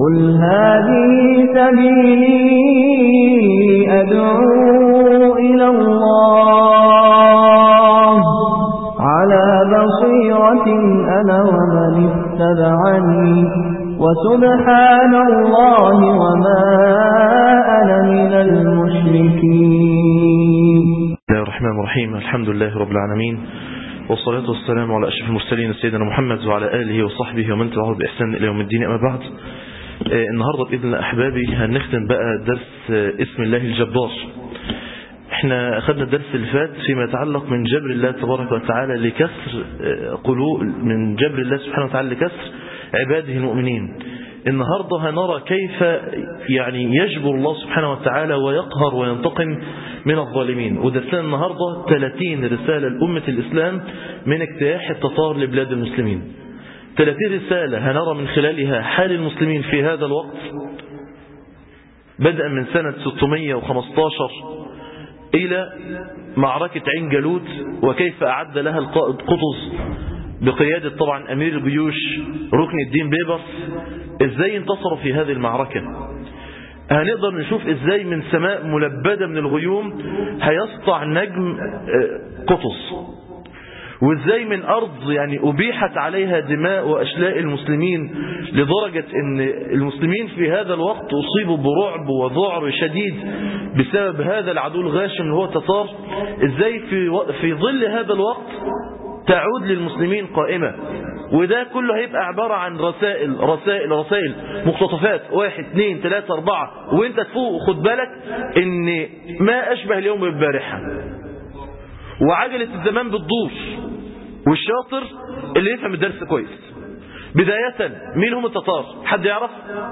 قل هذه سبيلي أدعو إلى الله على بصيرة أنا ومن اتبعني وسبحان الله وما أنا من المشركين بسم الله الرحمن الرحيم الحمد لله رب العالمين والصلاة والسلام على أشرف المرسلين سيدنا محمد وعلى آله وصحبه ومن تبعه بإحسان إلى يوم الدين أما بعد آه النهاردة بإذن الله أحبابي هنختم بقى درس آه اسم الله الجبار احنا أخذنا الدرس اللي فات فيما يتعلق من جبر الله تبارك وتعالى لكسر آه قلوب من جبر الله سبحانه وتعالى لكسر عباده المؤمنين النهاردة هنرى كيف يعني يجبر الله سبحانه وتعالى ويقهر وينتقم من الظالمين ودرسنا النهاردة 30 رسالة لأمة الإسلام من اجتياح التتار لبلاد المسلمين 30 رسالة هنرى من خلالها حال المسلمين في هذا الوقت بدءا من سنة 615 إلى معركة عين جالوت وكيف أعد لها القائد قطز بقيادة طبعا أمير الجيوش ركن الدين بيبرس إزاي انتصروا في هذه المعركة هنقدر نشوف إزاي من سماء ملبدة من الغيوم هيسطع نجم قطز وإزاي من أرض يعني أبيحت عليها دماء وأشلاء المسلمين لدرجة أن المسلمين في هذا الوقت أصيبوا برعب وذعر شديد بسبب هذا العدو الغاشم اللي هو تتار إزاي في, في ظل هذا الوقت تعود للمسلمين قائمة وده كله هيبقى عبارة عن رسائل رسائل رسائل مقتطفات واحد اثنين ثلاثة اربعة وانت تفوق خد بالك ان ما اشبه اليوم بالبارحة وعجلة الزمان بتدور والشاطر اللي يفهم الدرس كويس بداية مين هم التتار حد يعرف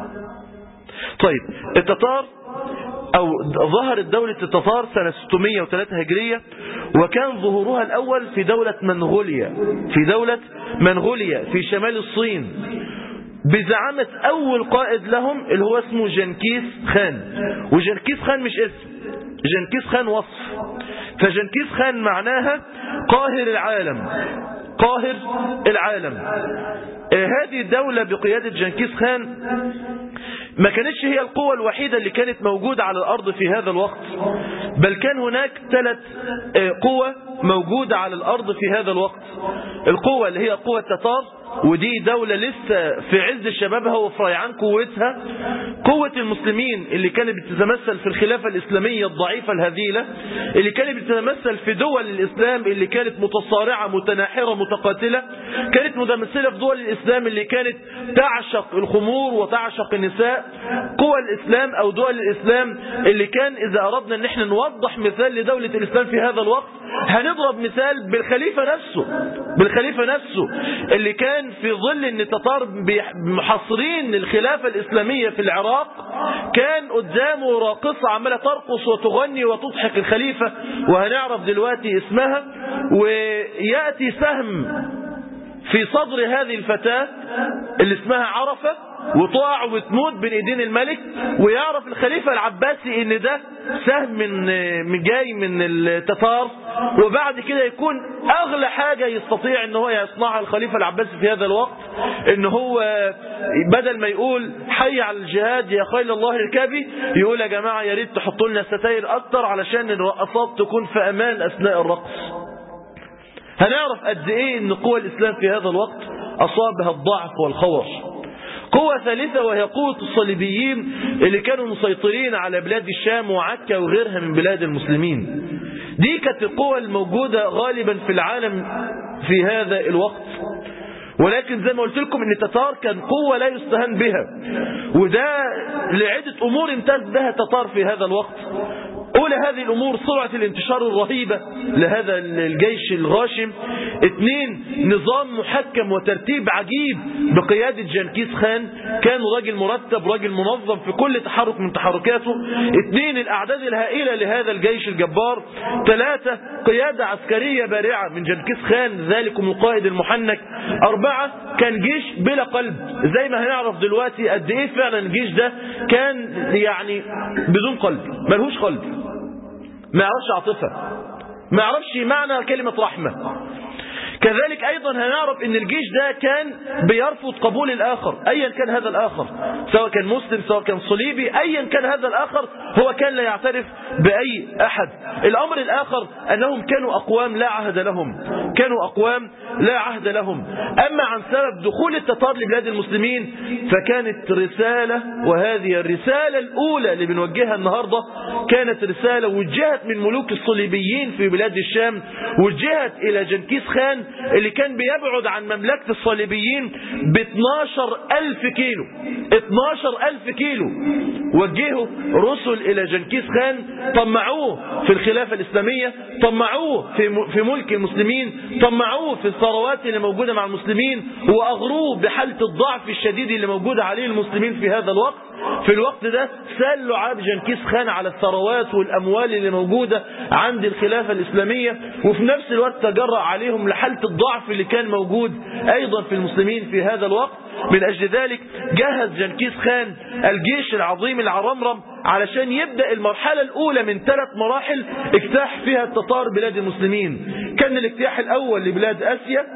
طيب التتار أو ظهرت دولة التتار سنة 603 هجرية وكان ظهورها الأول في دولة منغوليا في دولة منغوليا في شمال الصين بزعامة أول قائد لهم اللي هو اسمه جنكيز خان وجنكيز خان مش اسم جنكيز خان وصف فجنكيز خان معناها قاهر العالم قاهر العالم هذه الدولة بقيادة جنكيز خان ما كانتش هي القوة الوحيدة اللي كانت موجودة على الأرض في هذا الوقت بل كان هناك ثلاث قوة موجودة على الأرض في هذا الوقت القوة اللي هي قوة تتار ودي دولة لسه في عز شبابها وفي ريعان قوتها قوة المسلمين اللي كانت بتتمثل في الخلافة الإسلامية الضعيفة الهزيلة اللي كانت بتتمثل في دول الإسلام اللي كانت متصارعة متناحرة متقاتلة كانت متمثلة في دول الإسلام اللي كانت تعشق الخمور وتعشق النساء قوى الإسلام أو دول الإسلام اللي كان إذا أردنا أن احنا نوضح مثال لدولة الإسلام في هذا الوقت هنضرب مثال بالخليفة نفسه بالخليفة نفسه اللي كان في ظل ان التتار محصرين الخلافة الإسلامية في العراق كان قدامه راقصة عمالة ترقص وتغني وتضحك الخليفة وهنعرف دلوقتي اسمها ويأتي سهم في صدر هذه الفتاة اللي اسمها عرفة وتقع وتموت بين ايدين الملك ويعرف الخليفة العباسي ان ده سهم من من جاي من التتار وبعد كده يكون اغلى حاجة يستطيع ان هو يصنعها الخليفة العباسي في هذا الوقت ان هو بدل ما يقول حي على الجهاد يا خيل الله اركبي يقول يا جماعة يا ريت تحطوا لنا ستاير اكتر علشان الرقصات تكون في امان اثناء الرقص هنعرف قد ايه ان قوى الاسلام في هذا الوقت اصابها الضعف والخور قوة ثالثة وهي قوة الصليبيين اللي كانوا مسيطرين على بلاد الشام وعكا وغيرها من بلاد المسلمين دي كانت القوة الموجودة غالبا في العالم في هذا الوقت ولكن زي ما قلت لكم ان التتار كان قوة لا يستهان بها وده لعدة امور امتاز بها التتار في هذا الوقت أولى هذه الأمور سرعة الانتشار الرهيبة لهذا الجيش الغاشم اثنين نظام محكم وترتيب عجيب بقيادة جنكيز خان كان راجل مرتب راجل منظم في كل تحرك من تحركاته اثنين الأعداد الهائلة لهذا الجيش الجبار ثلاثة قيادة عسكرية بارعة من جنكيز خان ذلكم القائد المحنك أربعة كان جيش بلا قلب زي ما هنعرف دلوقتي قد ايه فعلا الجيش ده كان يعني بدون قلب ملهوش قلب ما يعرفش عاطفة ما يعرفش معنى كلمة رحمة كذلك أيضا هنعرف أن الجيش ده كان بيرفض قبول الآخر أيا كان هذا الآخر سواء كان مسلم سواء كان صليبي أيا كان هذا الآخر هو كان لا يعترف بأي أحد الأمر الآخر أنهم كانوا أقوام لا عهد لهم كانوا أقوام لا عهد لهم أما عن سبب دخول التتار لبلاد المسلمين فكانت رسالة وهذه الرسالة الأولى اللي بنوجهها النهاردة كانت رسالة وجهت من ملوك الصليبيين في بلاد الشام وجهت إلى جنكيز خان اللي كان بيبعد عن مملكة الصليبيين ب 12 ألف كيلو 12 ألف كيلو وجهوا رسل إلى جنكيز خان طمعوه في الخلافة الإسلامية طمعوه في في ملك المسلمين طمعوه في الثروات اللي موجودة مع المسلمين وأغروه بحالة الضعف الشديد اللي موجودة عليه المسلمين في هذا الوقت في الوقت ده سالوا عاب جنكيز خان على الثروات والأموال اللي موجودة عند الخلافة الإسلامية وفي نفس الوقت تجرأ عليهم لحالة الضعف اللي كان موجود أيضا في المسلمين في هذا الوقت من أجل ذلك جهز جنكيز خان الجيش العظيم العرمرم علشان يبدأ المرحلة الأولى من ثلاث مراحل اجتاح فيها التتار بلاد المسلمين كان الاجتياح الأول لبلاد آسيا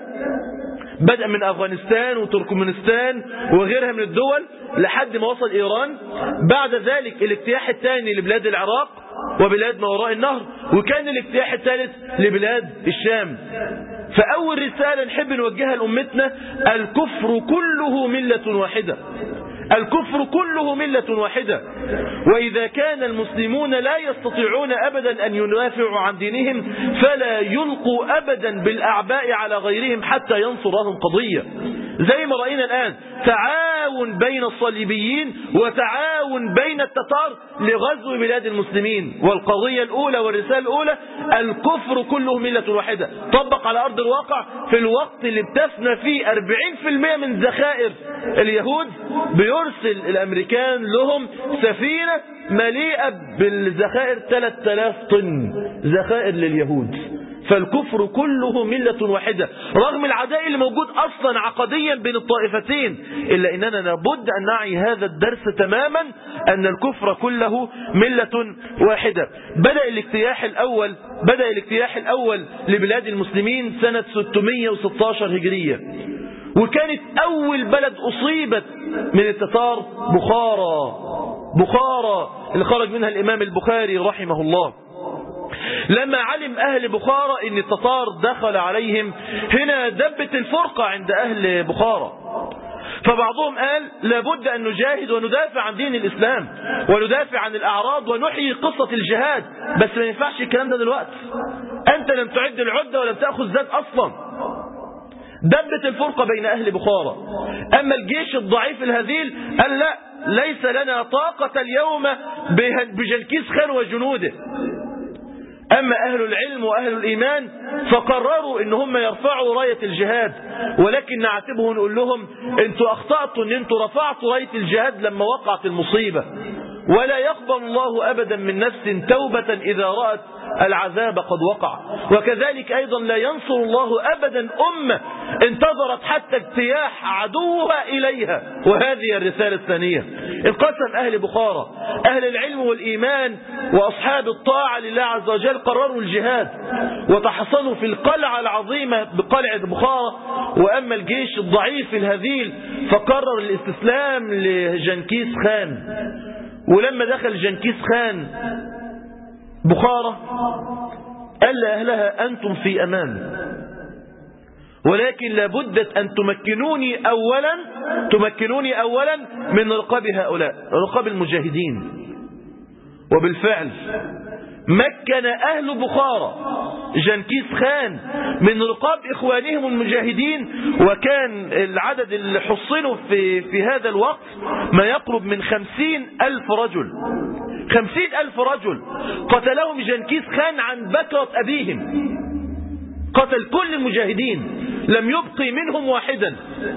بدأ من أفغانستان وتركمانستان وغيرها من الدول لحد ما وصل إيران بعد ذلك الاجتياح الثاني لبلاد العراق وبلاد ما وراء النهر وكان الاجتياح الثالث لبلاد الشام فأول رسالة نحب نوجهها لأمتنا الكفر كله ملة واحدة الكفر كله ملة واحدة وإذا كان المسلمون لا يستطيعون أبدا أن ينافعوا عن دينهم فلا يلقوا أبدا بالأعباء على غيرهم حتى ينصر لهم قضية زي ما رأينا الآن تعاون بين الصليبيين وتعاون بين التتار لغزو بلاد المسلمين والقضية الأولى والرسالة الأولى الكفر كله ملة واحدة طبق على أرض الواقع في الوقت اللي بتفنى فيه 40% من ذخائر اليهود بيرسل الأمريكان لهم سفينة مليئة بالذخائر 3000 طن ذخائر لليهود فالكفر كله ملة واحدة رغم العداء اللي موجود أصلا عقديا بين الطائفتين إلا أننا لابد أن نعي هذا الدرس تماما أن الكفر كله ملة واحدة بدأ الاجتياح الأول بدأ الاجتياح الأول لبلاد المسلمين سنة 616 هجرية وكانت أول بلد أصيبت من التتار بخارى بخارى اللي خرج منها الإمام البخاري رحمه الله لما علم أهل بخارى أن التتار دخل عليهم هنا دبت الفرقة عند أهل بخارى فبعضهم قال لابد أن نجاهد وندافع عن دين الإسلام وندافع عن الأعراض ونحيي قصة الجهاد بس ما ينفعش الكلام ده دلوقتي أنت لم تعد العدة ولم تأخذ ذات أصلا دبت الفرقة بين أهل بخارى أما الجيش الضعيف الهزيل قال لا ليس لنا طاقة اليوم بجنكيز خان وجنوده أما أهل العلم وأهل الإيمان فقرروا إن هم يرفعوا راية الجهاد ولكن نعاتبهم ونقول لهم انتوا أخطأتوا إن انتوا رفعتوا راية الجهاد لما وقعت المصيبة ولا يقبل الله أبدا من نفس توبة إذا رأت العذاب قد وقع وكذلك أيضا لا ينصر الله أبدا أمة انتظرت حتى اجتياح عدوها إليها وهذه الرسالة الثانية انقسم أهل بخارى أهل العلم والإيمان وأصحاب الطاعة لله عز وجل قرروا الجهاد وتحصنوا في القلعة العظيمة بقلعة بخارى وأما الجيش الضعيف الهذيل فقرر الاستسلام لجنكيز خان ولما دخل جنكيز خان بخارى قال لأهلها أنتم في أمان ولكن لابد أن تمكنوني أولا تمكنوني أولا من رقاب هؤلاء رقاب المجاهدين وبالفعل مكن أهل بخارى جنكيز خان من رقاب إخوانهم المجاهدين وكان العدد اللي حصنوا في, في هذا الوقت ما يقرب من خمسين ألف رجل خمسين ألف رجل قتلهم جنكيز خان عن بكرة أبيهم قتل كل المجاهدين لم يبقي منهم واحدا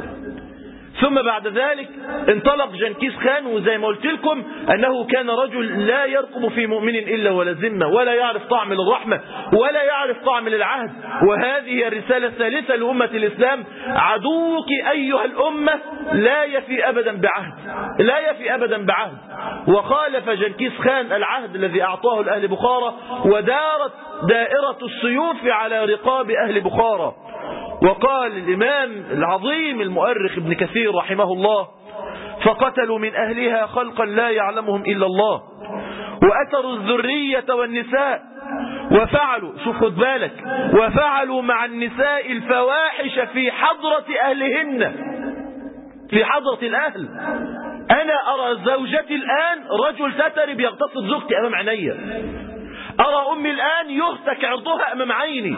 ثم بعد ذلك انطلق جنكيز خان وزي ما قلت لكم أنه كان رجل لا يرقب في مؤمن إلا ولا ذمة ولا يعرف طعم للرحمة ولا يعرف طعم للعهد وهذه الرسالة الثالثة لأمة الإسلام عدوك أيها الأمة لا يفي أبدا بعهد لا يفي أبدا بعهد وخالف جنكيز خان العهد الذي أعطاه لأهل بخارى ودارت دائرة السيوف على رقاب أهل بخارى وقال الإمام العظيم المؤرخ ابن كثير رحمه الله فقتلوا من أهلها خلقا لا يعلمهم إلا الله وأتروا الذرية والنساء وفعلوا شوف خد بالك وفعلوا مع النساء الفواحش في حضرة أهلهن في حضرة الأهل أنا أرى زوجتي الآن رجل ستري بيغتصب زوجتي أمام عيني أرى أمي الآن يهتك عرضها أمام عيني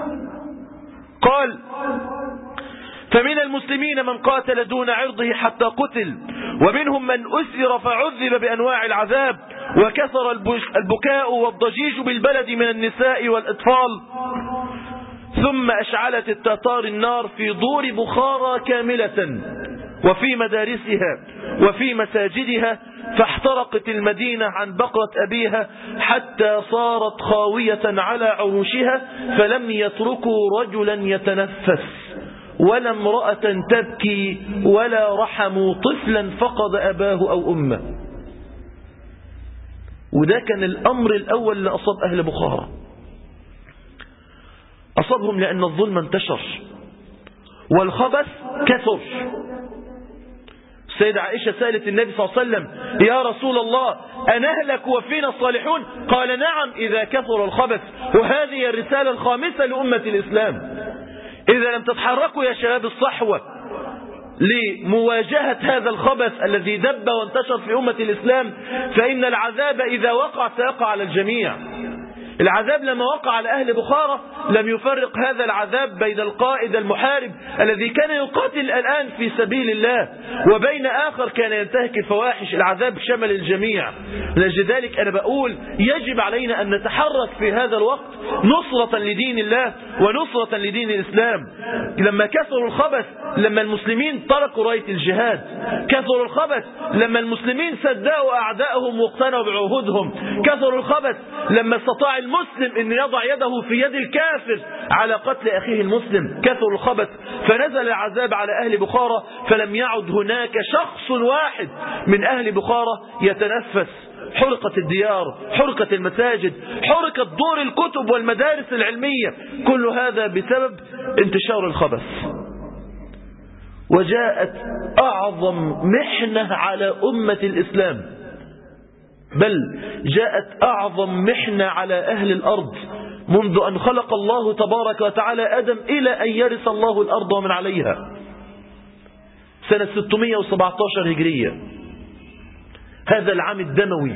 قال فمن المسلمين من قاتل دون عرضه حتى قتل ومنهم من أسر فعذب بأنواع العذاب وكثر البكاء والضجيج بالبلد من النساء والأطفال ثم أشعلت التتار النار في دور بخارى كاملة وفي مدارسها وفي مساجدها فاحترقت المدينة عن بقرة أبيها حتى صارت خاوية على عروشها فلم يتركوا رجلا يتنفس ولا امرأة تبكي ولا رحموا طفلا فقد أباه أو أمه وده كان الأمر الأول اللي أصاب أهل بخارى أصابهم لأن الظلم انتشر والخبث كثر السيدة عائشة سألت النبي صلى الله عليه وسلم يا رسول الله أنهلك وفينا الصالحون قال نعم إذا كثر الخبث وهذه الرسالة الخامسة لأمة الإسلام إذا لم تتحركوا يا شباب الصحوة لمواجهة هذا الخبث الذي دب وانتشر في أمة الإسلام فإن العذاب إذا وقع سيقع على الجميع العذاب لما وقع على أهل بخارى لم يفرق هذا العذاب بين القائد المحارب الذي كان يقاتل الآن في سبيل الله وبين آخر كان ينتهك الفواحش العذاب شمل الجميع لأجل ذلك أنا بقول يجب علينا أن نتحرك في هذا الوقت نصرة لدين الله ونصرة لدين الإسلام لما كثروا الخبث لما المسلمين تركوا راية الجهاد كثروا الخبث لما المسلمين صدقوا أعدائهم واقتنعوا بعهودهم كثروا الخبث لما استطاع المسلم أن يضع يده في يد الكافر على قتل أخيه المسلم كثروا الخبث فنزل العذاب على أهل بخارى فلم يعد هناك شخص واحد من أهل بخارى يتنفس حرقت الديار حرقت المساجد حرقت دور الكتب والمدارس العلمية كل هذا بسبب انتشار الخبث وجاءت أعظم محنة على أمة الإسلام بل جاءت أعظم محنة على أهل الأرض منذ أن خلق الله تبارك وتعالى آدم إلى أن يرث الله الأرض ومن عليها سنة 617 هجرية هذا العام الدموي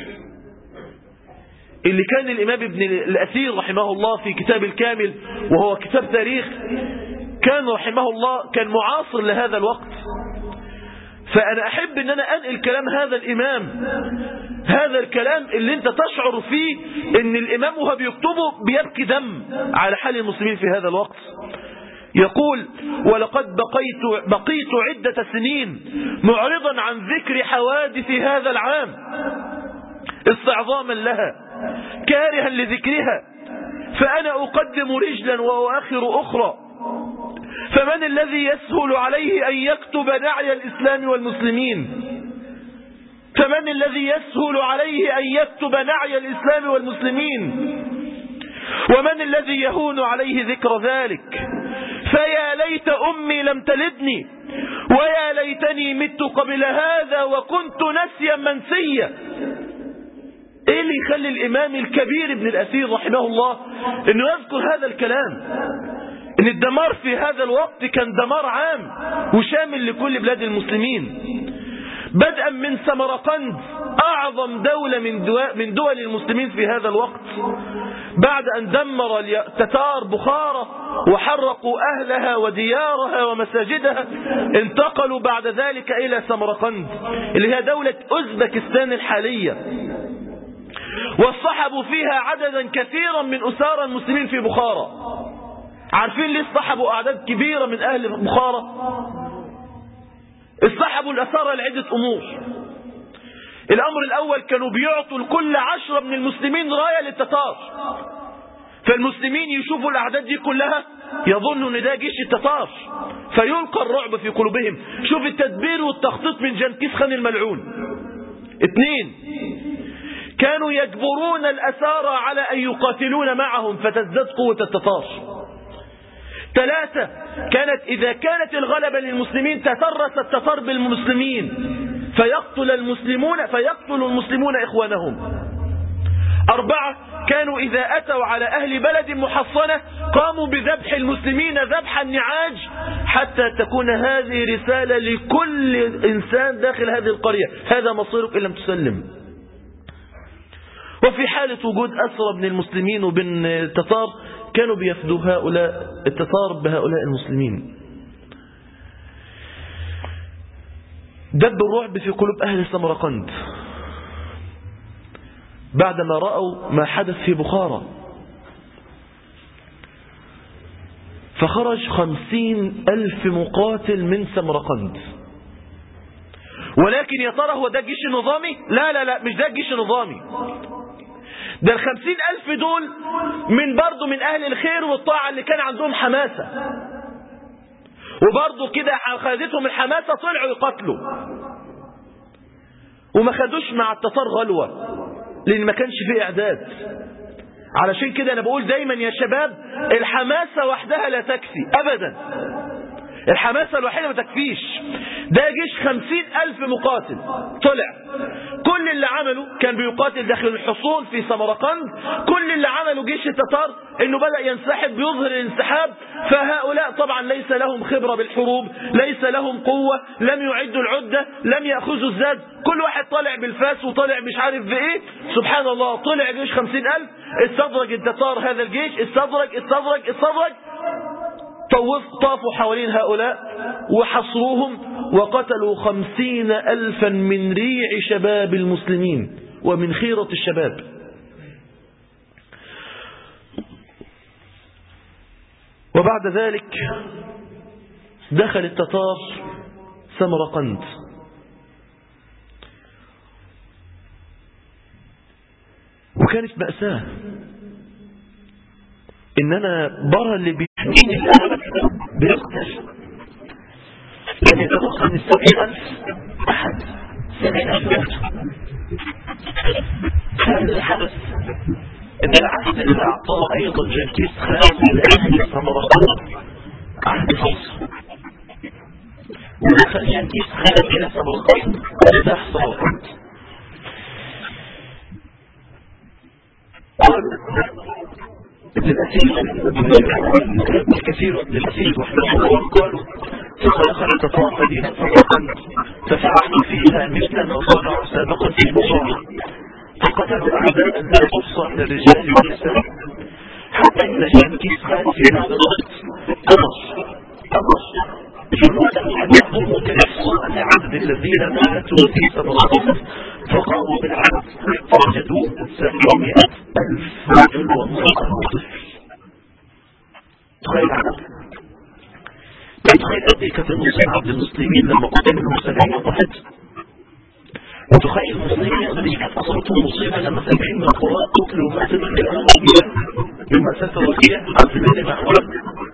اللي كان الإمام ابن الأثير رحمه الله في كتاب الكامل وهو كتاب تاريخ كان رحمه الله كان معاصر لهذا الوقت فأنا أحب أن أنا أنقل كلام هذا الإمام هذا الكلام اللي أنت تشعر فيه أن الإمام وهو بيكتبه بيبكي دم على حال المسلمين في هذا الوقت يقول ولقد بقيت, بقيت عدة سنين معرضا عن ذكر حوادث هذا العام استعظاما لها كارها لذكرها فأنا أقدم رجلا وأؤخر أخرى فمن الذي يسهل عليه أن يكتب نعي الإسلام والمسلمين فمن الذي يسهل عليه أن يكتب نعي الإسلام والمسلمين ومن الذي يهون عليه ذكر ذلك فيا ليت أمي لم تلدني ويا ليتني مت قبل هذا وكنت نسيا منسيا ايه اللي يخلي الامام الكبير ابن الاسير رحمه الله انه يذكر هذا الكلام ان الدمار في هذا الوقت كان دمار عام وشامل لكل بلاد المسلمين بدءا من سمرقند اعظم دولة من دول, من دول المسلمين في هذا الوقت بعد ان دمر التتار بخارى وحرقوا اهلها وديارها ومساجدها انتقلوا بعد ذلك الى سمرقند اللي هي دولة اوزبكستان الحالية واصطحبوا فيها عددا كثيرا من أسارى المسلمين في بخارى عارفين ليه اصطحبوا أعداد كبيرة من أهل بخارى اصطحبوا الأسارى لعدة أمور الأمر الأول كانوا بيعطوا لكل عشرة من المسلمين راية للتتار فالمسلمين يشوفوا الأعداد دي كلها يظنوا ان ده جيش التتار فيلقى الرعب في قلوبهم شوف التدبير والتخطيط من جنكيز خان الملعون اثنين كانوا يجبرون الأسارى على أن يقاتلون معهم فتزداد قوة التتار ثلاثة كانت إذا كانت الغلبة للمسلمين تترس التتار بالمسلمين فيقتل المسلمون فيقتل المسلمون إخوانهم أربعة كانوا إذا أتوا على أهل بلد محصنة قاموا بذبح المسلمين ذبح النعاج حتى تكون هذه رسالة لكل إنسان داخل هذه القرية هذا مصيرك إن لم تسلم وفي حالة وجود أسرى من المسلمين وبين التتار كانوا بيفدوا هؤلاء التتار بهؤلاء المسلمين دب الرعب في قلوب أهل سمرقند بعدما رأوا ما حدث في بخارى فخرج خمسين ألف مقاتل من سمرقند ولكن يا ترى هو ده الجيش النظامي لا لا لا مش ده الجيش النظامي ده الخمسين ألف دول من برضو من أهل الخير والطاعة اللي كان عندهم حماسة وبرضو كده خدتهم الحماسة طلعوا يقتلوا وما خدوش مع التتار غلوة لأن ما كانش فيه إعداد علشان كده أنا بقول دايما يا شباب الحماسة وحدها لا تكفي أبدا الحماسة الوحيدة ما تكفيش ده جيش خمسين ألف مقاتل طلع كل اللي عمله كان بيقاتل داخل الحصون في سمرقند كل اللي عمله جيش التتار انه بدأ ينسحب بيظهر الانسحاب فهؤلاء طبعا ليس لهم خبرة بالحروب ليس لهم قوة لم يعدوا العدة لم يأخذوا الزاد كل واحد طالع بالفاس وطالع مش عارف بايه سبحان الله طلع جيش خمسين ألف استدرج التتار هذا الجيش استدرج استدرج استدرج طوف طافوا حوالين هؤلاء وحصروهم وقتلوا خمسين ألفا من ريع شباب المسلمين ومن خيرة الشباب وبعد ذلك دخل التتار سمرقند وكانت مأساة ان انا برى اللي بيحميني الان بيقتل لن يتبقى من السبعين الف احد سبعين الف هذا الحدث ان العهد اللي اعطاه ايضا جنكيز خان لاهل سمرقند عهد فوز ودخل جنكيز خان الى سمرقند ونزاح سمرقند الكثير للأسير وحده قالوا فدخل تطاق مدينة سمرقند ففعلوا فيها مثل ما صنعوا سابقا في المصارعة فقتلوا أعداء لا تحصى من الرجال والنساء حتى إن جانكيس خان في هذا الوقت أمر أمر جنوده أن يحضروا كإحصاء لعدد الذين ماتوا في سمرقند فقاموا بالعدد فوجدوا سبعمائة ألف رجل وامرأة وطفل تخيل عدد تخيل قد ايه كانت المصيبة عبد المسلمين لما قتلوا سبعين واحد وتخيل المسلمين قد ايه كانت اصابتهم مصيبة لما سبعين من القراء قتلوا مأساة الجرام من مأساة الرقية عبد الله بن عمر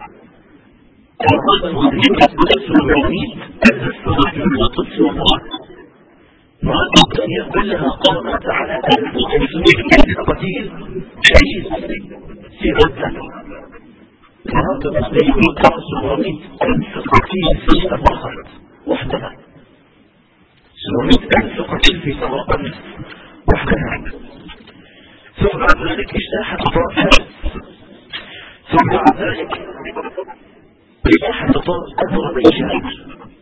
الرغم المسلمين كانت سبعمائة ألف رجل وطفل وامرأة وهذه الدنيا كلها قامت على 1500 قتيل شهيد في غزة وهذا المسلمين كانوا 700 ألف قتيل في سمرقند وحدها 700 ألف قتيل في سمرقند وحدها ثم بعد ذلك اجتاحت طائفة ثم بعد ذلك اجتاحت طائفة أذربيجان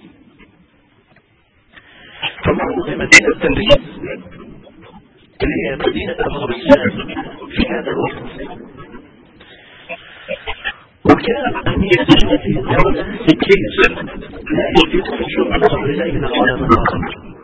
فمروا بمدينة تبريز اللي هي مدينة أذربيجان في هذا الوقت وكان أمير هذه الدولة سكيس لا يفيد حجوم القبر ليلا ولا نهارا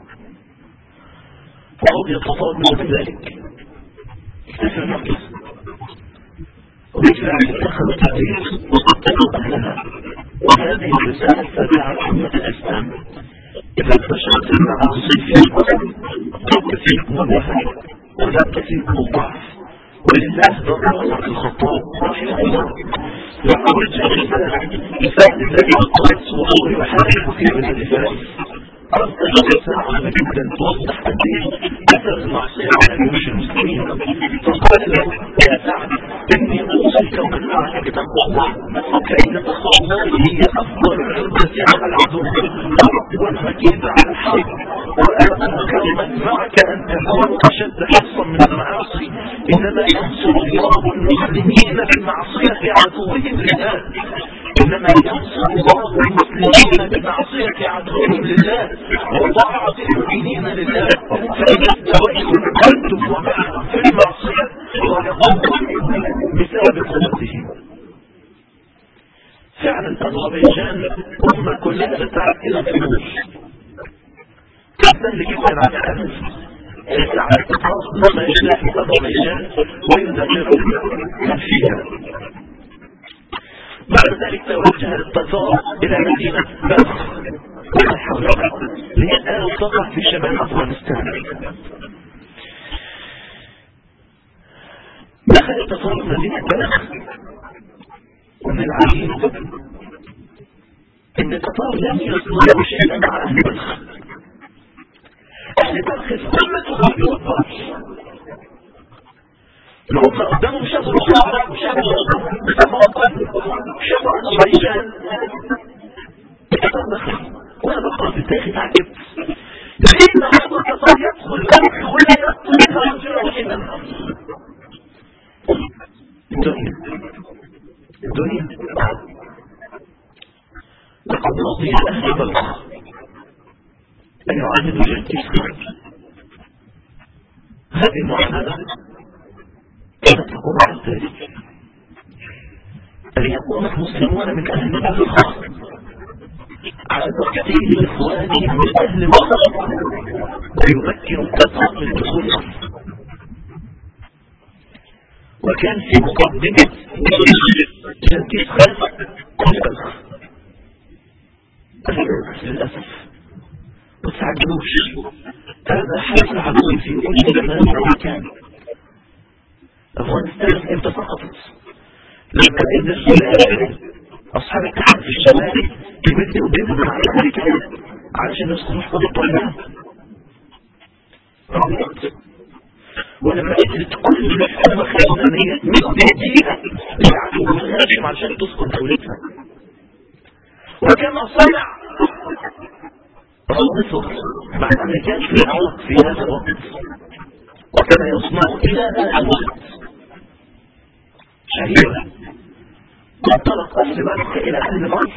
وهم يتطالبون بذلك اكتفى المركز وبالفعل اتخذوا تبريز وقتلوا أهلها وهذه الرسالة تابعة أمة الإسلام إذا انتشرت المعاصي في الأرض ضد فيكم الوهن وضد فيكم الضعف ولله ضد عمر الخطاب رحمه الله وقال الرسالة يساعد الذي القدس وهو يحارب في بلاد فارس أرسل رسالة عامة جدا توضح قد ايه أثر المعصية على جيوش المسلمين فقال له يا سعد إني أوصي الكون الأعلى بتقوى الله فإن تقوى الله هي أفضل عدة على العدو والمكيد على الحرب وأنك منفعك أن تكون أشد حصا من المعاصي إنما ينصر الله المسلمين بالمعصية عدوهم لله إنما ينصر الله المسلمين بمعصية عدوهم لله وطاعة المؤمنين لله فإذا استويتم أنتم ومعهم في المعصية غلبوكم بسبب قوتهم فعلا أذربيجان أمة كلها تتعب إلى الفلوس تحتل جدا على الأمس يسعى التقاص ما يشاء في أذربيجان ويدمرهم فيها بعد ذلك توجه التتار إلى مدينة بلخ وتحرر لهي الآن تقع في شمال أفغانستان دخل التتار مدينة بلخ ومن العجيب ان التتار لم يصنعوا شيئا مع اهل بلخ اهل بلخ في قمه غرب الوطن هم قدامهم شافوا الصحراء وشافوا شافوا اذربيجان التتار دخل وانا بقرا في التاريخ اتعجبت لان هذا التتار يدخل بلخ ولا يدخل منها رجلا واحدا الدنيا الدنيا لقد رضي أهل بلخ أن يعاندوا جنكيز خان هذه المعاهدة كانت تقوم على ذلك أن يكون المسلمون من أهل بلخ على تقتيل إخوانهم من أهل مصر ويمكن التتار من دخول مصر وكان في مقدمة جنكيز خان بلخ للأسف ما تستعجلوش هذا حدث العدو في كل زمان ومكان أفغانستان امتى سقطت لما قدر أصحاب التحالف الشمالي يمدوا بينهم مع الأمريكان علشان يسقطوا حدود الطيران ولما قدرت كل الحكومة الخزانية مد ايديها للعدو والهاجم عشان تسقط دولتها وكما صنع رد مع الامريكان في العراق في هذا الوقت وكما يصنع الى هذا الوقت شهيرا انطلق اهل بلخ الى اهل مصر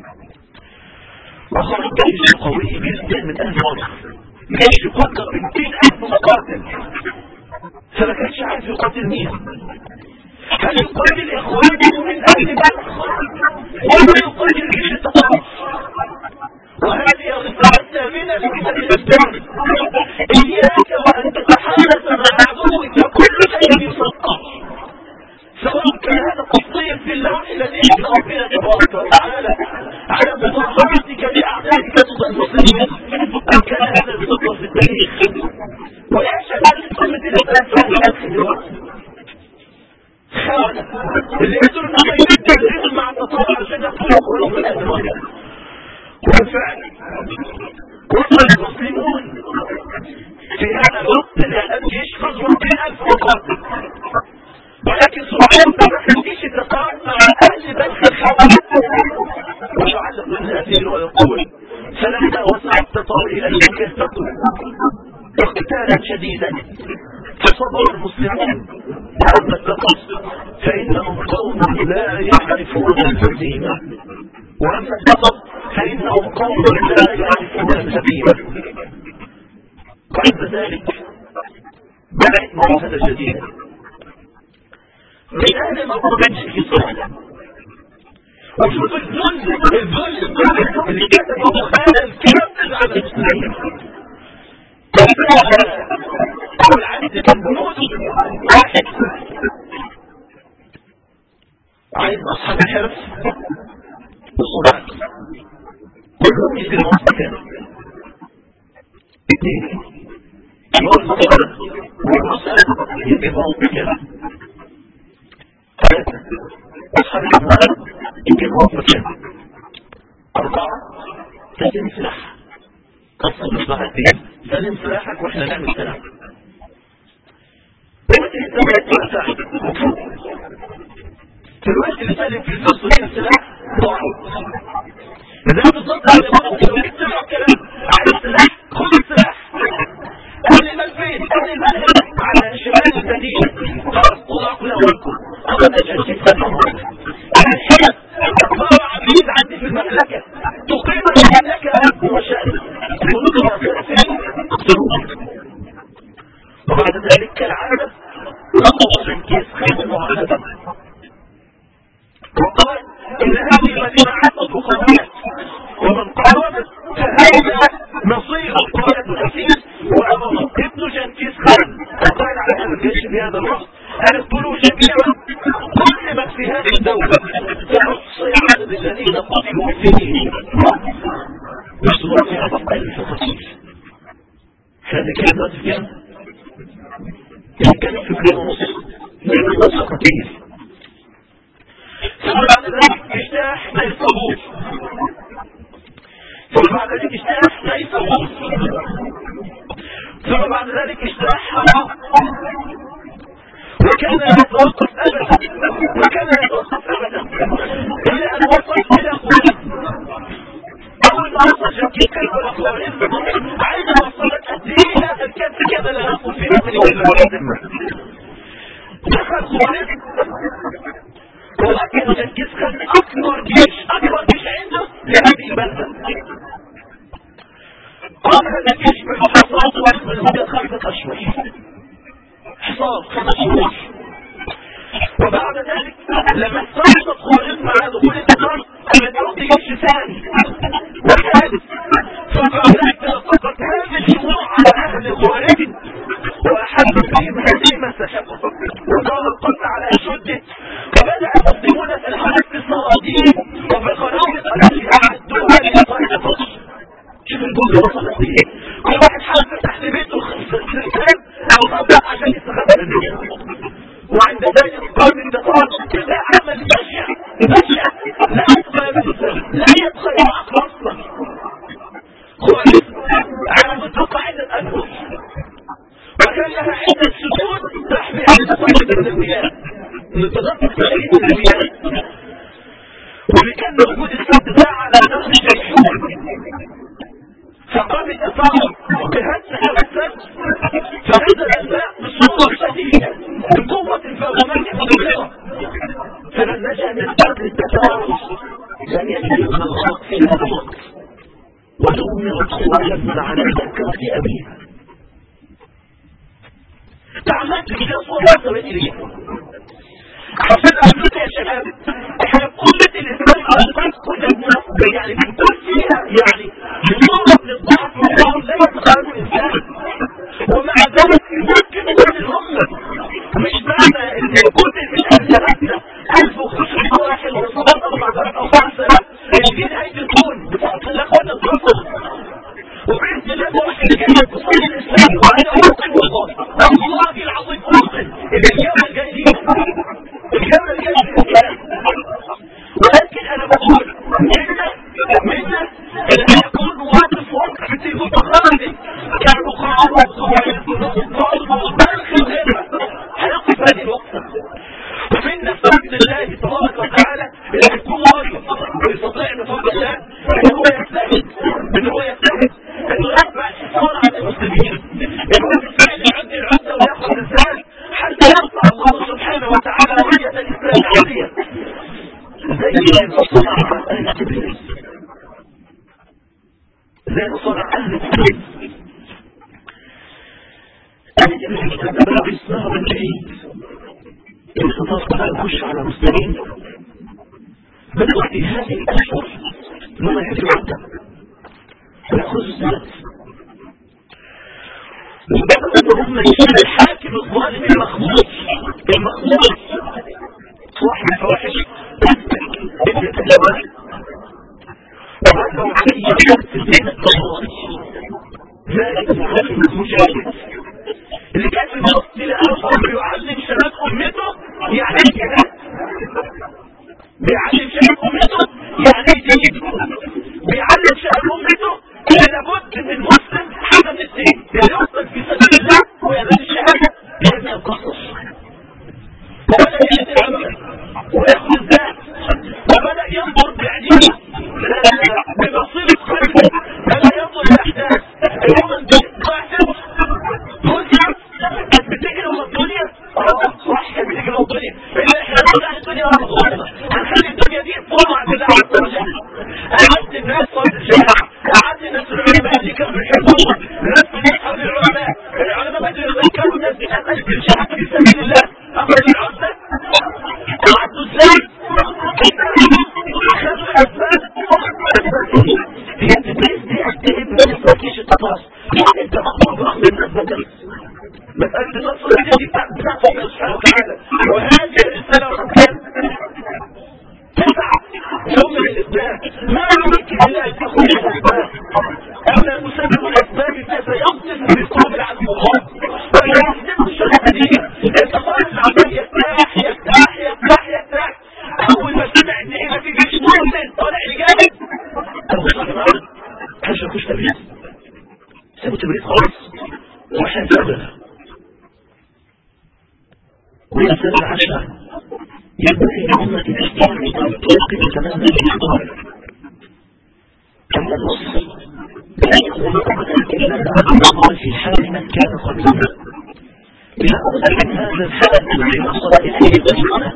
وخرج جيش قوي جدا من اهل مصر جيش يقدر ب 200000 مقاتل فما كانش عارف يقاتل مين هل يقاتل اخوانه من اهل بلخ ولا يقاتل جيش التطرف وهذه الرسالة الثامنة في هذه الإسلام إياك وأن تتحدث مع عدوك كل شيء يصدق سواء كان هذا التصديق في اللوح الذي يجب ربنا تبارك وتعالى على مضاعفتك لأعدائك ضد المسلمين أم كان هذا الصدق في التاريخ ويشهد أن قمة الإسلام في هذه الأخ دلوقتي خانة اللي يقدر أن يبدأ الرجل مع التطور عشان يقول كلهم من أهل وبالفعل وصل المسلمون في هذا الوقت الآن جيش غزوة 200000 مقاتل ولكن سبحان الله ما خليش التقاعد مع أهل بلخ الخبر ويعلق من هذه ويقول فلما وسع التطار إليهم كهتقوا اقتالا شديدا فصبر المسلمون وأما التقص فإنهم قوم لا يعرفون الهزيمة وأما التقص فإنهم قوم لا يعرفون الهزيمة بعد ذلك بدأت معاهدة جديدة من أهل موقع في صحيح وشوف الذل الذل اللي كتبه هذا الكافر على المسلمين أول عدد الجنود واحد عايز أصحاب الحرف والصلاة كلهم يجروا مكان اثنين يقول الصلاة والمسألة يجروا مكان ثلاثة أصحاب الحرف يجروا مكان أربعة تسلم سلاح قصة مصلحتين سلم سلاحك واحنا نعمل سلاح وانت انت توسع في الوقت اللي سالم في الفلوس وهي السلاح ضاعوا زي بالظبط على ما تسمعوا كلام عن السلاح خد السلاح اهل المال فين؟ اهل المال هنا على شمال المدينه خلاص الله كلها ولكم الله نجد في الحياه صار عبيد عندي في المملكه تقيم المملكه ابو وشأن الملوك الرئيسيين وبعد ذلك كالعاده نقص الكيس خير المعاهده وقال ان هذه المدينه عدت مقاومات ومن قاومت فهذا مصير القائد الاسيس وابو ابن جنكيز خان القائد على هذا الجيش بهذا الوقت ان اقتلوا جميعا كل من في هذه الدوله فاحصي عدد الذين قتلوا فيه بصوره هذا الف قتيل هذا كان رد كام؟ كان في كل ونص لأنه نص قتيل ثم بعد ذلك اجتاح زي الصبور ثم بعد ذلك اجتاح زي الصبور ثم بعد ذلك اجتاح حرام وكان يتوقف ابدا وكان يتوقف ابدا الى ان وصل الى خوارزم اول ما وصل شكيك الى خوارزم عايز وصلت الدين هذا الكتف كذا لا نقول في مثل خوارزم دخل خوارزم ولكن جنكيز خان اكبر جيش اكبر جيش عنده لهذه البلدة قام هذا الجيش بحصارات واحد لمدة خمسة اشهر حصار خمس شهور وبعد ذلك لما استوصت خوارزم على دخول النظام قامت يعطي جيش ثاني وثالث فبعد ذلك تلقت هذه الشموع على اهل خوارزم واحد بهم هزيمة سحقه وصار القتل على اشده وبدأ المسلمون في الحرب في الصناديق وفي الخرائط التي أعدوها لإقامة الفصل شوف الجملة وصلت لإيه كل واحد حاول تحت بيته السلسلة أو صدق عشان يستخبى من الدنيا وعند ذلك قام الدفاع لا عمل بشع بشع لا يدخل لا يدخل العقل أصلا خالص على متوقع عدة أنفس وكان لها عدة سجود تحمي عدة صحبة من البلاد نتدفق تأليف الأنبياء واللي كان موجود السبت ده على نفس الجيحون فقام الدفاع بهدم هذا السبت فنزل الماء بصورة شديدة بقوة الفوقات المدمرة فمن نجا من قتل التجاوز لم يجد الخلق في هذا الوقت ودمرت خوارزم على ذكرة أبيها تعمدت كده صورة سويت ليه عشان أقول يا شباب احنا قوة الإسلام أصلا كنا يعني بنقول فيها يعني بصورة من الضعف والله لا يتخيل الإنسان ومع ذلك يمكن أن الأمة مش معنى إن كل من أهلنا 1500 واحد وصلت أربع سنوات أو خمس سنوات إن دي نهاية الكون بفضل الله أخوانا الكفر وبإذن الله ده واحد جاي بصورة الإسلام وأنا أوقن والله والله العظيم أوقن إن اليوم الجاي دي الجولة الجاية الإسلام ولكن أنا بقول منا منا اللي يكون واقف وقت المتخرج كالمقاومة والبرخ الهمة هنقف هذه الوقفة ومنا بفضل الله تبارك وتعالى اللي يكون مريض ويستطيع بفضل الله ان هو يجتهد ان هو يجتهد انه يتبع الحصار على المسلمين ان هو بالفعل يعد العدة وياخذ الزاد حتى يرفع الله سبحانه وتعالى راية الإسلام العالية زي ما صنع آل تبريز زي ما صنع آل تبريز آل تبريز تبرع بإصناع من بعيد الخطاب بقى يخش على المسلمين بدأوا في هذه الأشهر لما يجري العدة ويأخذوا الزاد وبدأوا ان هم يشيل الحاكم الظالم المخبوط المخبوط صاحب الفواحش ابن التجاوز وعدوا عليه شرط الدين الطبراني ذلك الحاكم المجاهد اللي كان في مصر الأوسط بيعلم شباب أمته يعني كده بيعلم شباب أمته يعني دين بيعلم شباب أمته إن لابد من المسلم حاجة من الدين يا يقصد في سبيل الله ويزال الشهادة بهذا القصص ولا يجد العمل ويأخذ بالنسبة مسألة النصر دي بتاعت الله سبحانه وتعالى وهذه الرسالة كان تسعة ثم الإسلام ما يمكن إلا أن تكون الأسباب أما مسبب الأسباب فسيقصف بالقبل عن الله ويحسن الشريعة دي أنت طالب عمال يرتاح يرتاح يرتاح يرتاح أول ما سمع إن هنا في جيش مؤمن طالع رجالي أنا مش عارف أعرف عشان أخش تبريد سيبوا تبريد خالص وإحنا نسألنا ويسأل العشاء ينبغي لأمة الإسلام أن توقف تماما الإحضار كما النص لا يقول أبدا إلا أن الله في حال من كان قبلنا لنأخذ من هذا الحال الذي وصل إليه الإسلام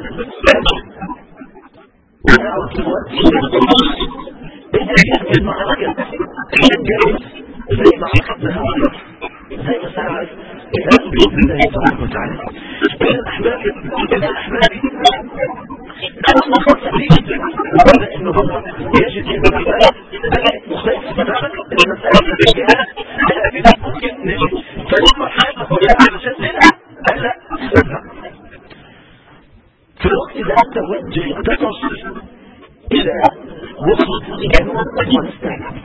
ونعود الوقت إلى النص إذا كانت المعركة تشجعت زي معركة ذهب زي ما سنعرف الآن بإذن الله تبارك وتعالى إذا أحبابي إذا أحبابي أنا مصر سبيل وبدأ إنه هو يجد إن المسألة بدأت مختلفة تماما المسألة الجهاد أنا بلا ممكن نجد فلما حاجة وجاء علشان نلعب قال لا استنى في الوقت ده توجه تصل إلى وسط جنوب أفغانستان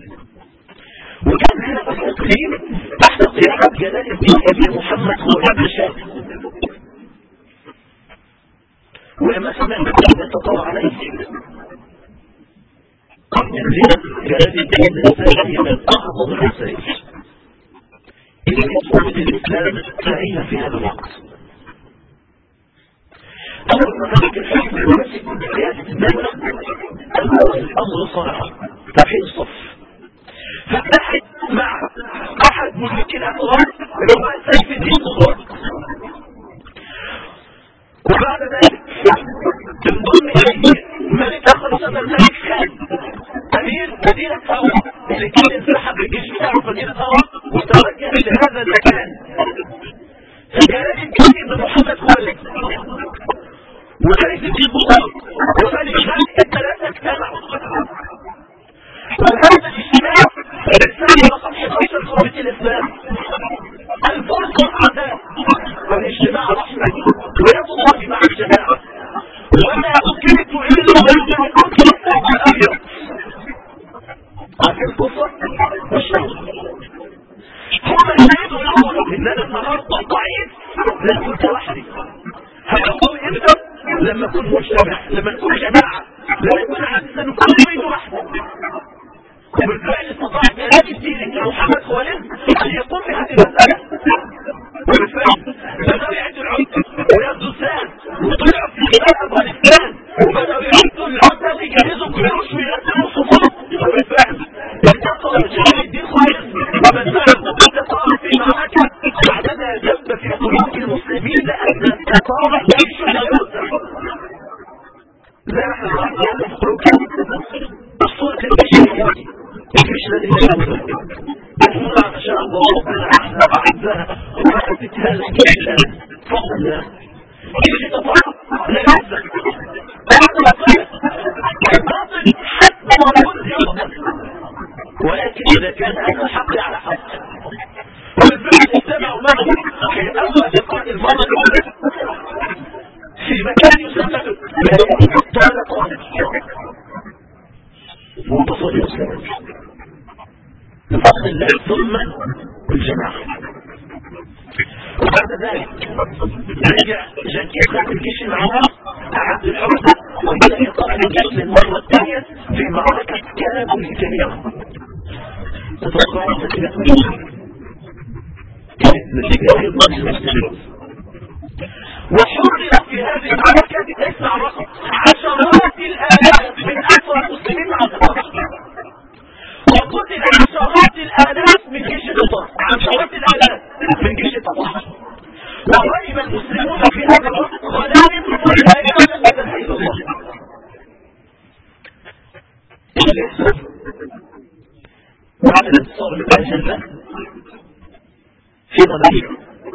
وكان هنا التقديم تحت قيادة جلال الدين ابن محمد هو ابن شاب ولما سمع بكم تطلع عليه جلال الدين الرسالة هي من أعظم الرسائل اللي كانت الإسلام تعين في هذا الوقت أول ما ذلك الحكم المسك من قيادة الدولة الأمر صار توحيد الصف فاتحد مع احد ملوك الاموال اللي هو سيف الدين مبارك وبعد ذلك انضم اليه ملك اخر سنة الملك خان امير مدينة هوا اللي كان انسحب الجيش بتاعه مدينة هوا وتوجه لهذا المكان فجلال الدين بن محمد خالد وسيف الدين مبارك وملك خان الثلاثة اجتمعوا وهذا الاجتماع الثاني رقم 11 قوة الإسلام الفرق والعداء والاجتماع رحمة ويد الله مع الجماعة وما أمكنت إلا بين الكفر والأبيض عارفين الكفر والشر هم الشهيد الأول إن أنا النهاردة ضعيف لأن كنت وحدي هذا قوي إمتى لما أكون مجتمع لما نكون جماعة لما يكون عزيزا نكون بين وحده وبالفعل استطاع جلال الدين محمد خوالد ان يقوم بهذه المسألة وبالفعل بدأوا يعدوا العدة وياخدوا السان وطلعوا في خلال افغانستان وبدأوا يعدوا العدة ويجهزوا كلوش ويرسلوا الصفوف وبالفعل انتصر جلال الدين خوالد وبالفعل انتصر في معركة بعدما دب في قلوب المسلمين لأن استطاع جيش لا يوزع لا احنا نحن في قلوب الصورة الجيش مش الذي يجب أسمع ما شاء الله ربنا أحنا أعزها وأحبتها لك إلا فضل الله كيف تطلع لنفسك بعد ما قال الباطل حتى موجود يقدر ولكن إذا كان هذا الحق على حق وبالفعل اجتمعوا معه في أول لقاء المرة الأولى في مكان يسمى طالق منتصر الإسلام بفضل الله ثم الجماعة وبعد ذلك رجع جنكي خلف الجيش معها أعد الحرب وبدأ يطلع الجيش للمرة الثانية في معركة كابل الكبيرة تتوقع نتيجة نتيجة أيضا المسلمين وحرر في هذه المعركة اسمع رقم عشرات الآلاف من أسرى المسلمين مع التطرق وقتل عشرات الآلاف من جيش التطرق عشرات الآلاف من جيش التطرق وغنم المسلمون في هذا الوقت غنائم لا يعلم إلا حيث الله بعد الانتصار بالجنة في ضمير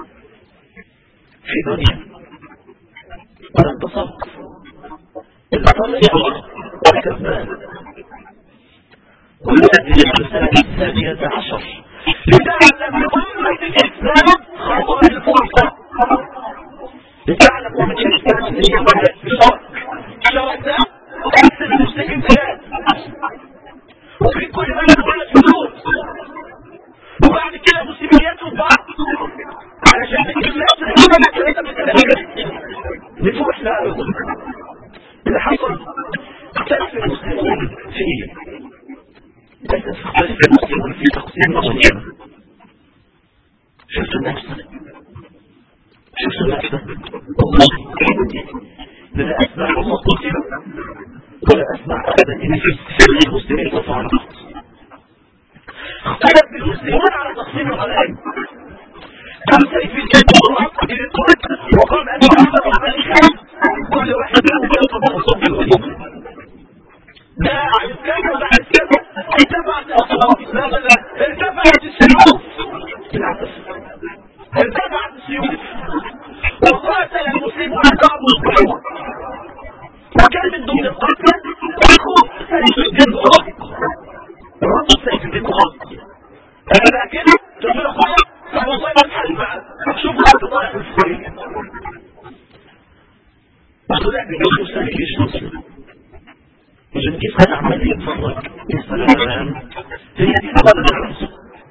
في دنيا ولا انتصرت البطل يشعر والكذبان والذي الرسالة الثانية عشر لتعلم أمة الإسلام خطر الفرصة لتعلم أمة الإسلام أن هي بدأت بشرك الشرك ده أكثر المسلمين بلاد وفي كل بلد بلد حدود وبعد كده المسلمين يدوا بعض علشان الناس اللي ثلاثة من نفوق احنا اللي حصل اختلف المسلمون في ايه؟ اختلف المسلمون في تقسيم الغنيمة شفتوا النفس شفتوا النفس والله لا اسمع الله قسم ولا اسمع ابدا ان في سر المسلمين تفارقت اختلف المسلمون على تقسيم الغنائم كم سيف الجنة وقام أن يعبر عن الخام كل واحد له يطلب مصاب الغنيمة ده عايز كذا وده عايز كذا ارتفعت الأصوات لا لا لا ارتفعت السيوف ارتفعت السيوف وقاتل المسلمون بعض الصحوة وكان من ضمن القتلى أخو سيف الجن غرق رب سيف الجن غرق أنا بقى كده تقول له أخويا طب والله ما تحل معاه شوف انت طالع في السورية وطلع بجوز وسنة جيش مصر عشان كيف انا عمال يتفرج يا سلام هي دي طبعا الرأس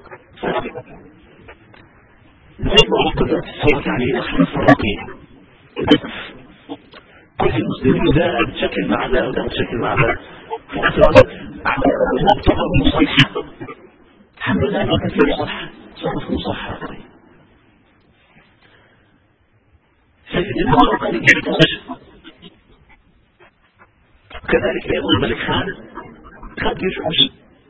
زي ما قلت لك تتفرج عليه احنا فرقين كل المسلمين ده بتشكل مع ده وده بتشكل مع ده في نفس الوقت عمال مؤتمر مصيحة الحمد لله ما كان فيه صح صرف مصحة سيد المرأة يحتاج كذلك يقول الملك خالد خالد يشعر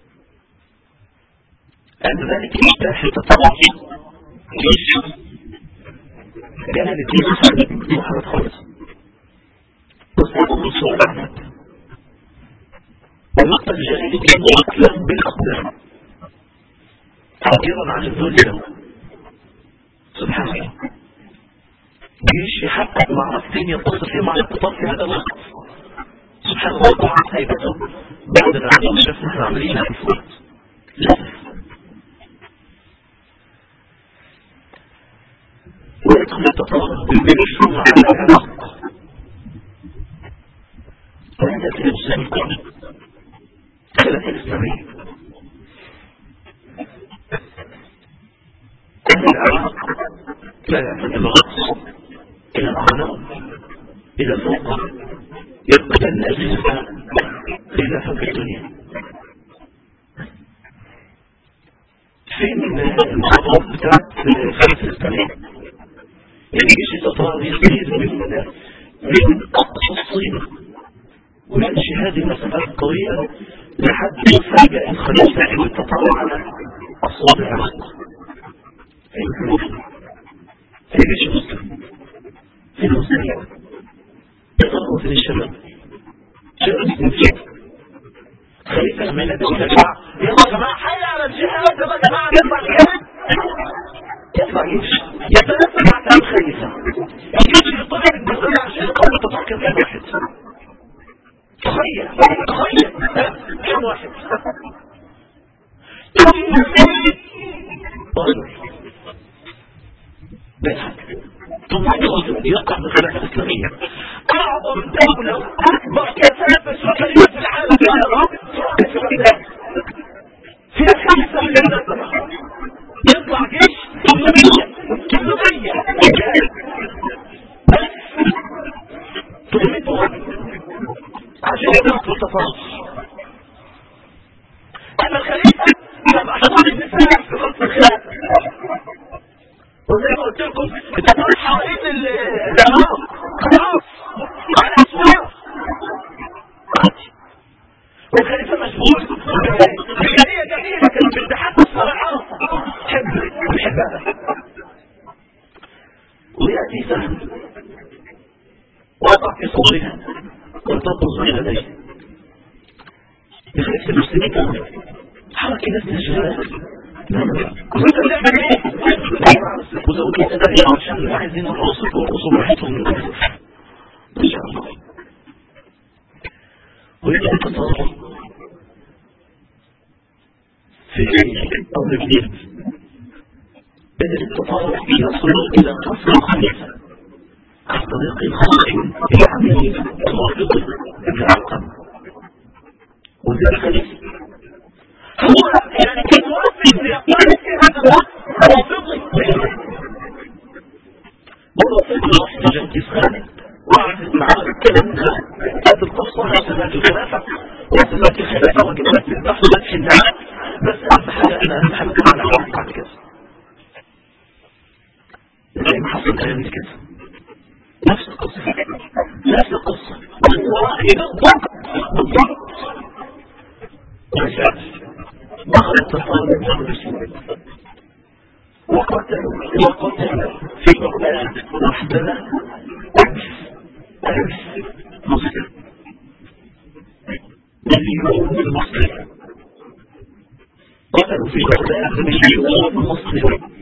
أن ذلك يحتاج تطلع جيش كان الجيش خالد محمد خالد وسيقوم بالصور عنه ومقتل جليل كان يقتل بالأقدام تعبيرا عن الذل له سبحان الله جيش يحقق معركتين يتصل فيهم على الاقتصاد في هذا الوقت سبحان الله طبعا هيبته بعد ما عملنا شفنا احنا عاملين في الوقت للاسف ويدخل التطابق بالمشروع على العراق وهذا في الاسلام الكون خلافه الاسلاميه أهل العراق لا يعتمد الغطس إلى الأغنام إلى الفوق يبقى الناس إلى فوق الدنيا فين الخطوات بتاعت خليفة الإسلامية الجيش التطاري يصير من من أقصى الصين ويمشي هذه المسافات الطويلة لحد يفاجئ الخليفة والتطار على أصوات العراق في جيش مسلم في المسلمين يضربوا في الشباب شباب يمشي خليفة لما ينادوا يا جماعة يلا يا جماعة حي على الجهاد يلا يا جماعة يطلع جهاد يطلع جيش يتنفذ مع كلام خليفة الجيش اللي طلع الجزء عشان قوة تطلع كم واحد تخيل تخيل كم واحد رجل بيضحك ثم رجل يقع بالخلافة الإسلامية أعظم دولة أكبر كثافة سكانية في العالم في العراق كثافة فيها خمسة مليون نسمة يطلع جيش 800 800 بس 800 واحد عشان يضرب التفاصيل أما الخليفة لما حضر النساء في خلف الخلافة وزي ما قلت لكم التفاصيل حوالين العراق خلاص على أسوار والخليفة مشغول بجالية جميلة كانت بتحب الصراحة تحب بحبها ويأتي سهم وقع في صدرها وتبرز من لديه بخلاف المسلمين كمان حركة ناس شغالة كنت بتعمل ايه؟ وزوجي تدري عشان عايزين الرسل والرسل راحتهم من الكفر ما شاء الله ويبقى التصرف في امر جديد قدر التطور يصل إلى قصر الخليفة عن طريق الخلق العملي الموافق ابن علقم وزير الخليفة هو يعني كان موافق ليقول في هذا الوقت موافقي موافق الوقت جنكيز خان وعرفت معاه الكلام ده كانت القصة وثبات الخلافة وثبات الخلافة وكلمات البحث فتح النعام بس أهم حاجة أنا أهم حاجة على بعد كده زي ما حصل كلام كده نفس القصة نفس القصة بالضبط بالضبط دخل التصور المسلم وقتلوا وقتلوا في بغداد وحدنا أمس أمس مسلم مليون مسلم قتلوا في بغداد مليون مسلم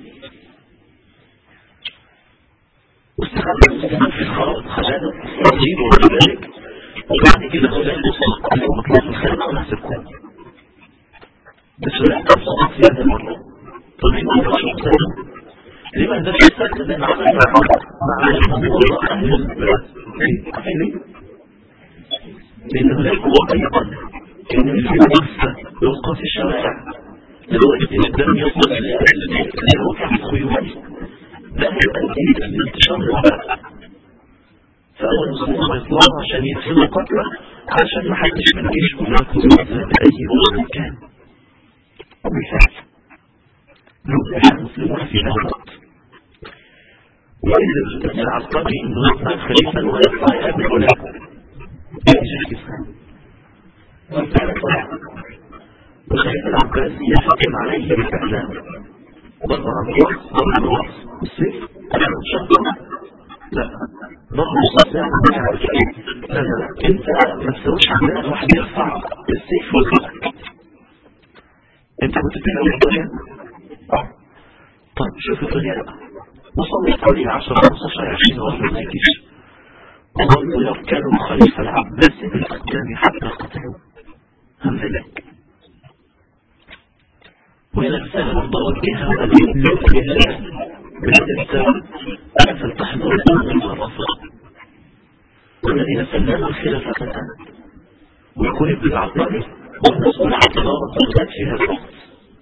واستخدم المسلمين في الخراب خزانة الصين وذلك وبعد كده خزان المسلمين في مطلوب الخارج ونحسبكم بس لا تصدق في هذا المرة طيب ما ينفعش مقصده لما ده في سكت ده مع مع الموضوع أهل البلد عارفين ليه؟ لأن هناك هو أيضا كان في منافسة يلقى في الشوارع دلوقتي الدم يصل للوقع الخيول ده يؤدي إلى انتشار الوباء فأول المسلمين يطلعوا عشان يدخلوا قتلى عشان ما حدش من الجيش كلها كلها بأي وقت كان وبالفعل نبح المسلمون في هذا الوقت وإذا الجماعة العسكري إنه يطلع الخليفة ويطلع يقابل العلماء يجي كيسان وبالفعل طلع والخليفة العباسي يحكم عليه بالإعلام ضرب الرأس ضرب الرأس بالسيف أنا شخصا لا ضرب الرأس لا لا لا انت ما تسويش عندنا واحد يرفع السيف ويخلق انت كنت بتعمل الدنيا طيب شوف الدنيا بقى وصلت عليه 10 15 20 واحد ما يجيش وظلوا يركنوا الخليفة العباسي بالقدام حتى قتلوا هم ذلك وإذا السلام الله بها الذي بالله بهذا السلام أنا فلتحضر الأمم والرفض والذين سلموا الخلافة الآن ويكون ابن العطاري والمسؤول عن تدارة الغد في هذا الوقت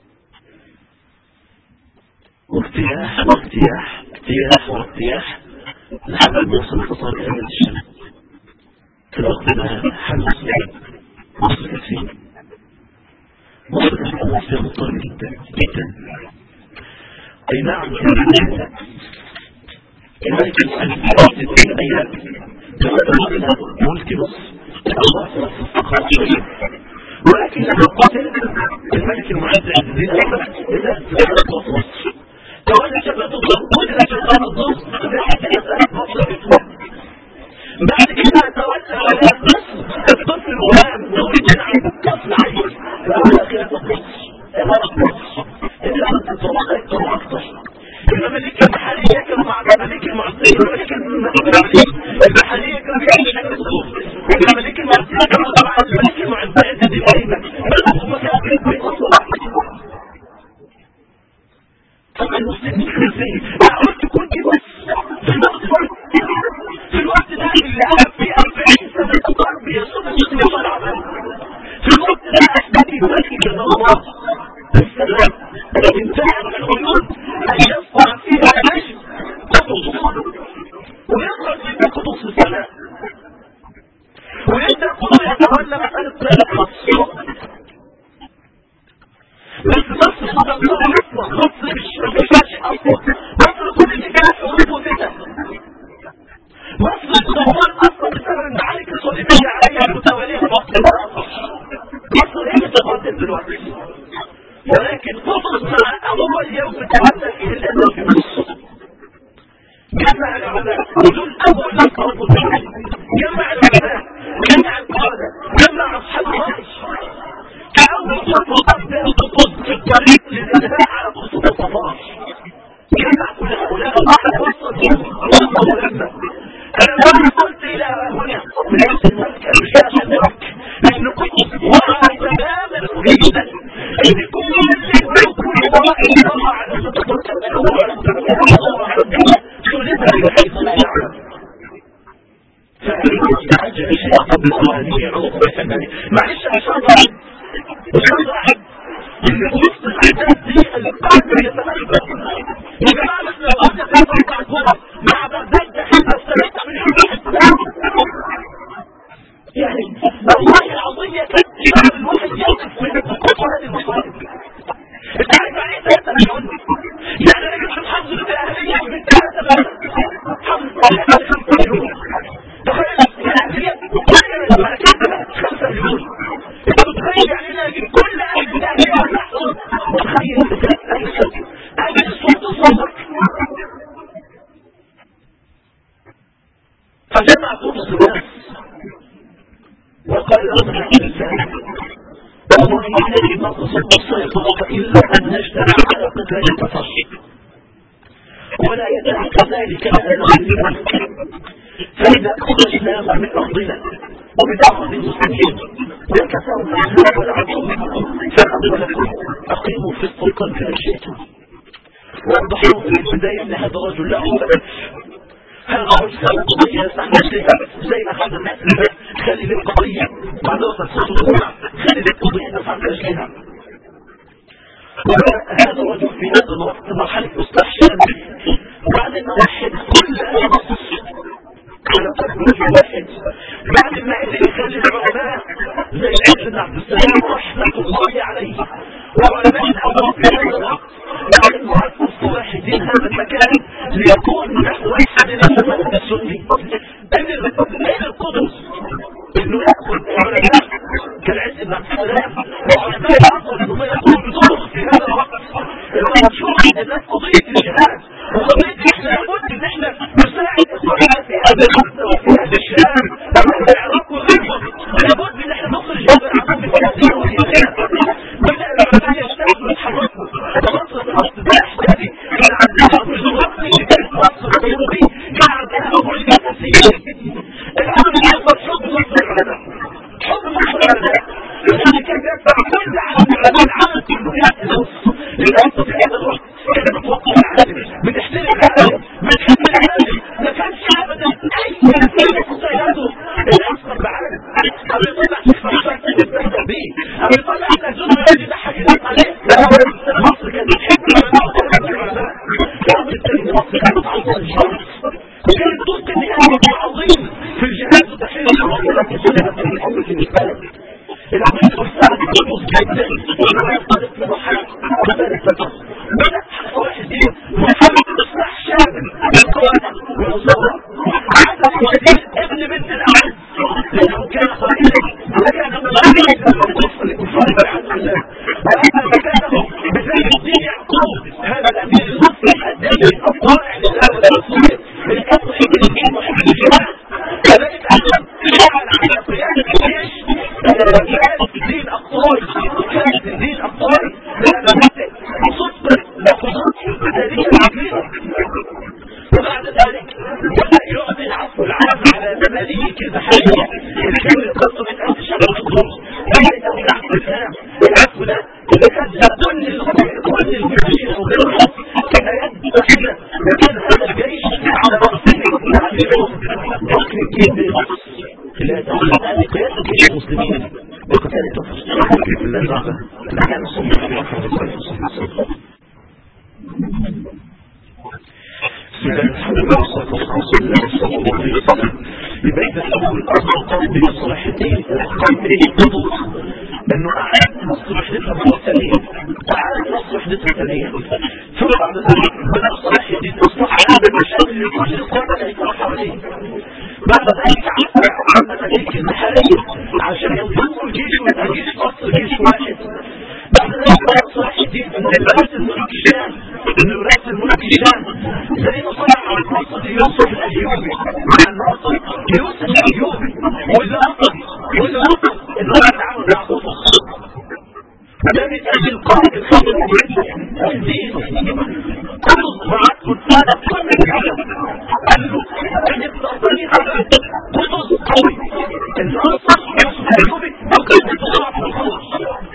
واجتياح واجتياح اجتياح واجتياح لحد ما يوصل اتصال إلى الشام في الوقت ده حل مسلمين مصر كثير مصر كانت فيها مضطرب جدا جدا اي نعم كان الملك الألف ستين أيام تقدم ملك مصر الله فقط شوية ولكن لما قتل الملك المعز عز الدين أحمد إذا سقط مصر تولى شباب الضم وإذا شباب الضم حتى يسأل مصر بعد كده تولى ولاية مصر الطفل الغلام ولد عن طفل عيل فأولى خلافة مصر إمارة مصر إذا أردت الطلاق يكتر أكتر المماليك المحلية كانوا مع المماليك المعصية المماليك المحلية كانوا بيعيشوا حاجة الصوف والمماليك المعصية كانوا طبعا المماليك المعزية دي قريبة بل هم كانوا بيقصوا طبعا المسلمين خلفين قلت كنت بس في الوقت في الوقت ده اللي قعد فيه 40 سنة ضرب يصد المسلمين والعمل في الوقت ده أثبت الملك الله السلام انتهى من العيون أن يصنع فيها نجم قطز ويخرج من قطز السلام ويبدأ قطز يتولى مسألة ذلك مصر بس مصر صدق مصر مصر مش مفيش أصلا مصر كل اللي كانت حروب وفتن مصر تدمر أصلا بسبب ان عليك الصليبية عليها متوالية مصر مصر هي تقدم دلوقتي ولكن قطز مع أول يوم تتحدث إلى الأمر في مصر جمع العلماء ودول أول ناس تربوا جمع العلماء جمع القادة جمع أصحاب الرأي كأول خطوة تبدأ تطب في الطريق للإنهاء على خطوط الصفار جمع كل هؤلاء الأحد وصل وصل مهمة أنا ما وصلت إلى هنا ليس الملك مش الملك لأن كنت وعى تماما جدا إن كل اللي يكون وراء الله على ستة الله عنك تقول انت من حيث لا يعلم فعجل الشيء قبل القرآنية عروض الفنانية معلش أشرط أشرط اللي وسط الأحداث دي القلب يتملك يا جماعة احنا لو قلنا في توقع كورة مع بغداد احنا استمتع من يوم يعني والله العظيم يا كابتن الواحد يقف من القطوة هذه المصائب انت عارف يعني ايه ثلاثة مليون؟ يعني انا جبت الحظ الاهلية من ثلاثة بلد حظ خمسة مليون تخيل الاهلية كل الملكات خمسة مليون انت متخيل يعني انا اجيب كل اهل الاهلية تحصل تخيل اجل صوت صوتك فجمع قدس الناس وقال لهم الإنسان والله الذي نقص السيطرة إلا أن نجتمع على قتال التصرف ولا يدع كذلك لنا الملك فإذا خرجنا من أرضنا ومن أرض المسلمين وكسروا الإسلام والعدو فأقول لكم أقيموا في السلطان كما شئتم وضحوا في البداية أن هذا الرجل له بأس هذا الرجل له قضية يستحمل لها زي ما أخذ الناس خلي للقضية بعد وصل صوت الجمعة خلي للقضية نفعل أجلها وهذا الرجل في هذا الوقت مرحلة إصلاح شامل بعد ما وحد كل النص على قلب رجل واحد بعد ما قدر يخلي العلماء زي عبد بن عبد السلام رحمة الله عليه وعلماء الأول في هذا الوقت بعد ما عرفوا صلاح الدين هذا المكان ليكون نحو أحد الأمة السني أين القدس انه يأخذ علماء كالعز بن عبد السلام وعلماء العصر انه يقول بدور في هذا الوقت المشروع عند الناس قضية الجهاد وقضية احنا لابد ان احنا نساعد اخواننا في هذا الوقت وفي هذا الشام وفي العراق وغيرهم لابد ان احنا نخرج هذا العدو من هذه الوثيقات بدأ العلماء يشتغلوا ويتحركوا ومصر في الوقت ده احتاجي كان عندها برج الرقمي اللي كانت مصر الجنوبي كان عندها برج اساسي الامر الاكبر حب مصر العلماء حب مصر العلماء يعني كان يدفع كل عالم العلماء العالم كله يأتي مصر للأسف في هذا الوقت كان بتوقف العالم بتحترم العالم بتحب العالم ما كانش ابدا اي انسان يستطيع يده الاصغر بعالم او يطلع استخدام يستخدم به او يطلع تهجم الذي ضحك الناس عليه مصر كانت بتحب العلماء وتحب العلماء الامر الثاني مصر كانت عاوزه الشرط وكانت تلقي النهايه العظيم في الجهاد وتحرير العلماء في الامر بالنسبه لك العملية والساعة تقص جدا ولما ينطلق في مرحلة كذلك فقط بدأ صلاح الدين مرحلة إصلاح شامل للقوانين والأصول عسى الشديد ابن بنت الأعز لأنه كان خليلا وكان مغنيا للقصة لكفار العز بالله وأما مكانه بزي الدين يعقوب هذا الأمير المصري الدين الطائع لله والرسول اللي كان محب الدين محب الجماعة كذلك أيضا شعر على قيادة الجيش كانت الدين أقطاري كانت الدين أقطاري لأن صدق وقدرته ذلك العظيمة وبعد ذلك بدأ يعلن عفو العام على مماليك البحرية اللي كانوا يتقصوا من أهل شباب الخروج بدأ يتقل عفو الإسلام العفو ده اللي كان كل كل المسلمين وغيرهم كان يد واحدة وكان هذا الجيش على رأسه يعلمهم ركن الدين بمصر لا تعلم أن قيادة جيش المسلمين بقتال الكفر بسم الله الرحمن الرحيم صلى الله عليه وسلم بسم الله الحمد لله والصلاة والسلام صلى الله عليه وسلم يبقى إذا الأول أصدقاء بصلاح الدين وقام الضبط أنه أعاد مصر وحدتها مرة ثانية أعاد مصر وحدتها ثانية ثم بعد ذلك بدأ صلاح الدين إصلاح هذا المشاكل لكل القوة اللي يكون حواليه بعد ذلك عفى عن مماليك المحلية عشان ينضموا الجيش ويبقى جيش مصر جيش واحد بعد ذلك بدأ صلاح الدين انه يراسل الملوك الشام انه يراسل الملوك الشام زي ما صنع على القصة يوسف الايوبي مع الناصر يوسف الايوبي واللي نصر واللي نصر انه يتعامل مع قطز وده من اجل قائد الخطر الدين قطز معاد كنتانا كل العالم قال له ان يبقى طريقة قطز قوي الناصر يوسف الايوبي ممكن تضاعف الخطر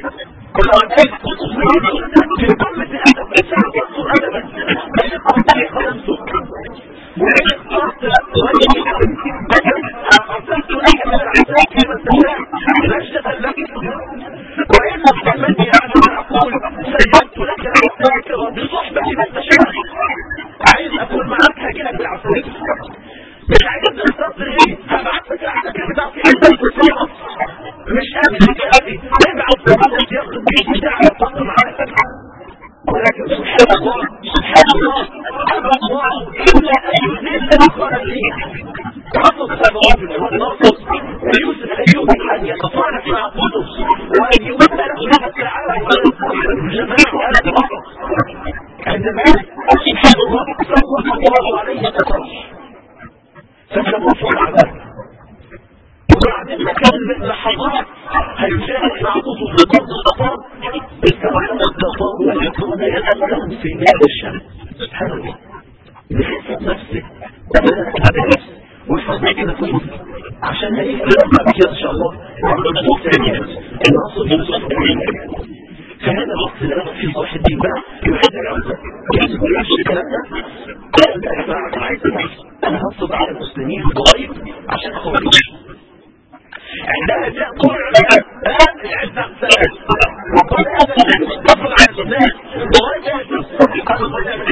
ولو أنت قطز في قمة الأدب الإنسان يقصر أدبا بل يبقى طريقة خلصتك وإن اخترت وجهي أرسلت لك من العذاب كما تشاء نجدة لك وإن استمني على ما أقول سجدت لك الذاكرة بصحبة من تشاء عايز أكون معاك هجيلك بالعفوية مش عايز تستطيع ايه هبعتك عندك بتاع في عندك تصرف مش قابل كلامي ابعت بمدد ياخد بيش بتاعي وطق معاك ولكن سبحان الله سبحان الله أبا الله إلا أن يذل أخرى ليه رفض الرجل والنصر يوسف أيوب أن يتصالح مع قدس وأن يمثل له التعاون والجماعة على الأرض عندما سبحان الله سوف الله عليه التصرف فسوف العذاب وبعد ما كان لحظات هيشاهد مع قدس الأرض الأطار استوعب الضفار ويكون يتألم في مياه الشمس سبحان الله بحسب نفسه وبدأت والفضل كده كله عشان هيك لما كده ان شاء الله الرسول ثانيا النصر يوسف فهذا الوقت اللي انا فيه صاحب الدين بقى يحب العزة يحب العزة الكلام ده لا يا جماعه انا عايز انا هنصب على المسلمين قريب عشان اخرج عندها جاء قول العلماء الان العزة سلام وقال هذا النصر على الناس قريب هذا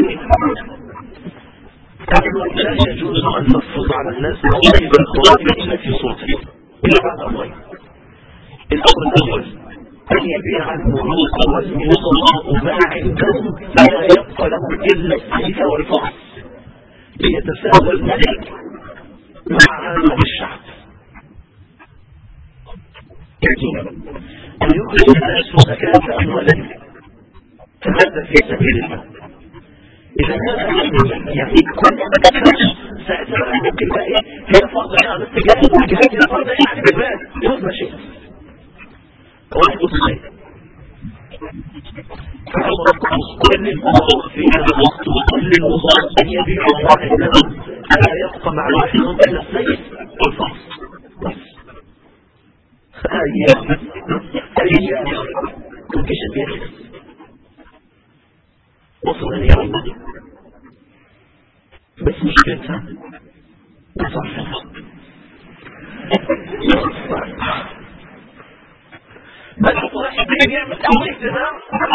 لا يجوز أن نفرض على الناس غير الضرائب إلا في صوته إلا بعد أمرين الأمر الأول أن يبيع الملوك والوزراء ما عندهم فلا يبقى لهم إلا السيف والفرس ليتساوى الملك مع عالم الشعب أن يخرج الناس زكاة أموالهم فهذا في سبيل الله إذا كان يعني كل ما تكلمش ساعتها ممكن بقى إيه هي فرض على الاستجابة والجهاد هي فرض يعني بالبال خذ ما شئت واحد وصلي كل الأمور في هذا الوقت وكل الوزارة أن يبيع الله إنهم ألا يبقى مع الواحد إلا السيف والفرس بس أيام أيام ممكن شبيه وصل لي الله بس مشكلتها بصرفها بل صلاح الدين يعمل أول اجتماع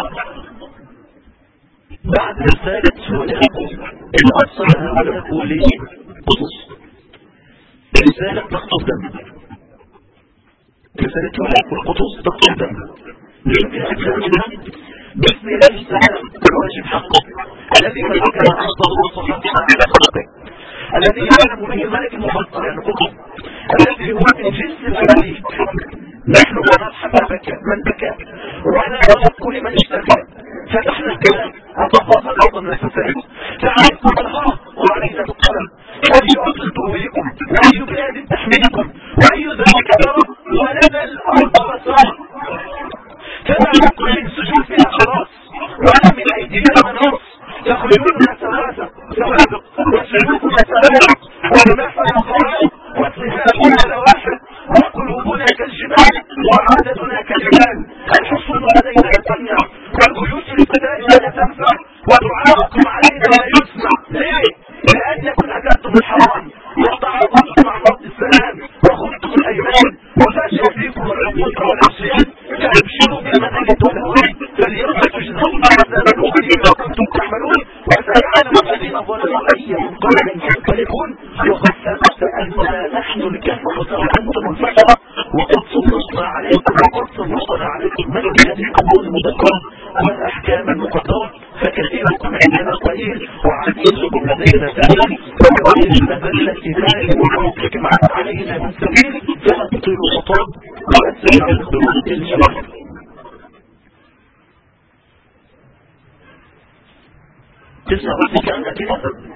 بعد رسالة ولاء اللي أرسل هؤلاء وليه قدس رسالة تخطف دم رسالة ولاء والقدس تخطف دم ليه في أجزاء باسم الله تعالى الواجب حقه الذي ملك أرضه وصحتها على خلقه الذي يعلم به الملك المفضل يعني قطب الذي هو من جنس الملك نحن ونرحم بكى من بكى ولا نرد كل من اشتكى فتحنا الكلام وطفاف الأرض من الفساد فعليكم الهرب وعلينا القلم أي أرض ترويكم وأي بلاد تحملكم وأي ذلك ترى ولنا الأرض مسار فما لكم من سجود فيها خلاص وأنا من أيدينا مناص تخرجوننا ثلاثة ثلاثة وسلوكنا ثلاثة ورماحنا خلاص وسهامنا واحد وقلوبنا كالجبال وعادتنا كالجبال الحصول لدينا يتنع والجيوش الابتداء لا تنفع ودعاءكم علينا لا يسمع ليه؟ لأنكم أكلتم الحرام وتعاطفتم مع رب السلام وخذتم الأيمان وفاشل فيكم العقوق والعصيان فابشروا بالمنهج والهوان فاليوم تجزون عذاب الوحيد ما كنتم تعملون وسيعلم الذين ظلموا أي منقلب ينقلبون وقد ثبت أننا نحن الكفرة وأنتم الفجرة وقد سلطنا عليكم وقد سلطنا عليكم من بهذه الأمور المذكرة والأحكام المقدرة فكثيركم عندنا قليل وعزيزكم لدينا ثقيل وغير المذلة ذلك وحكم علينا من سبيل فلا تطيلوا خطاب وأسرع الخروج الجمال تسمع بس كلام كده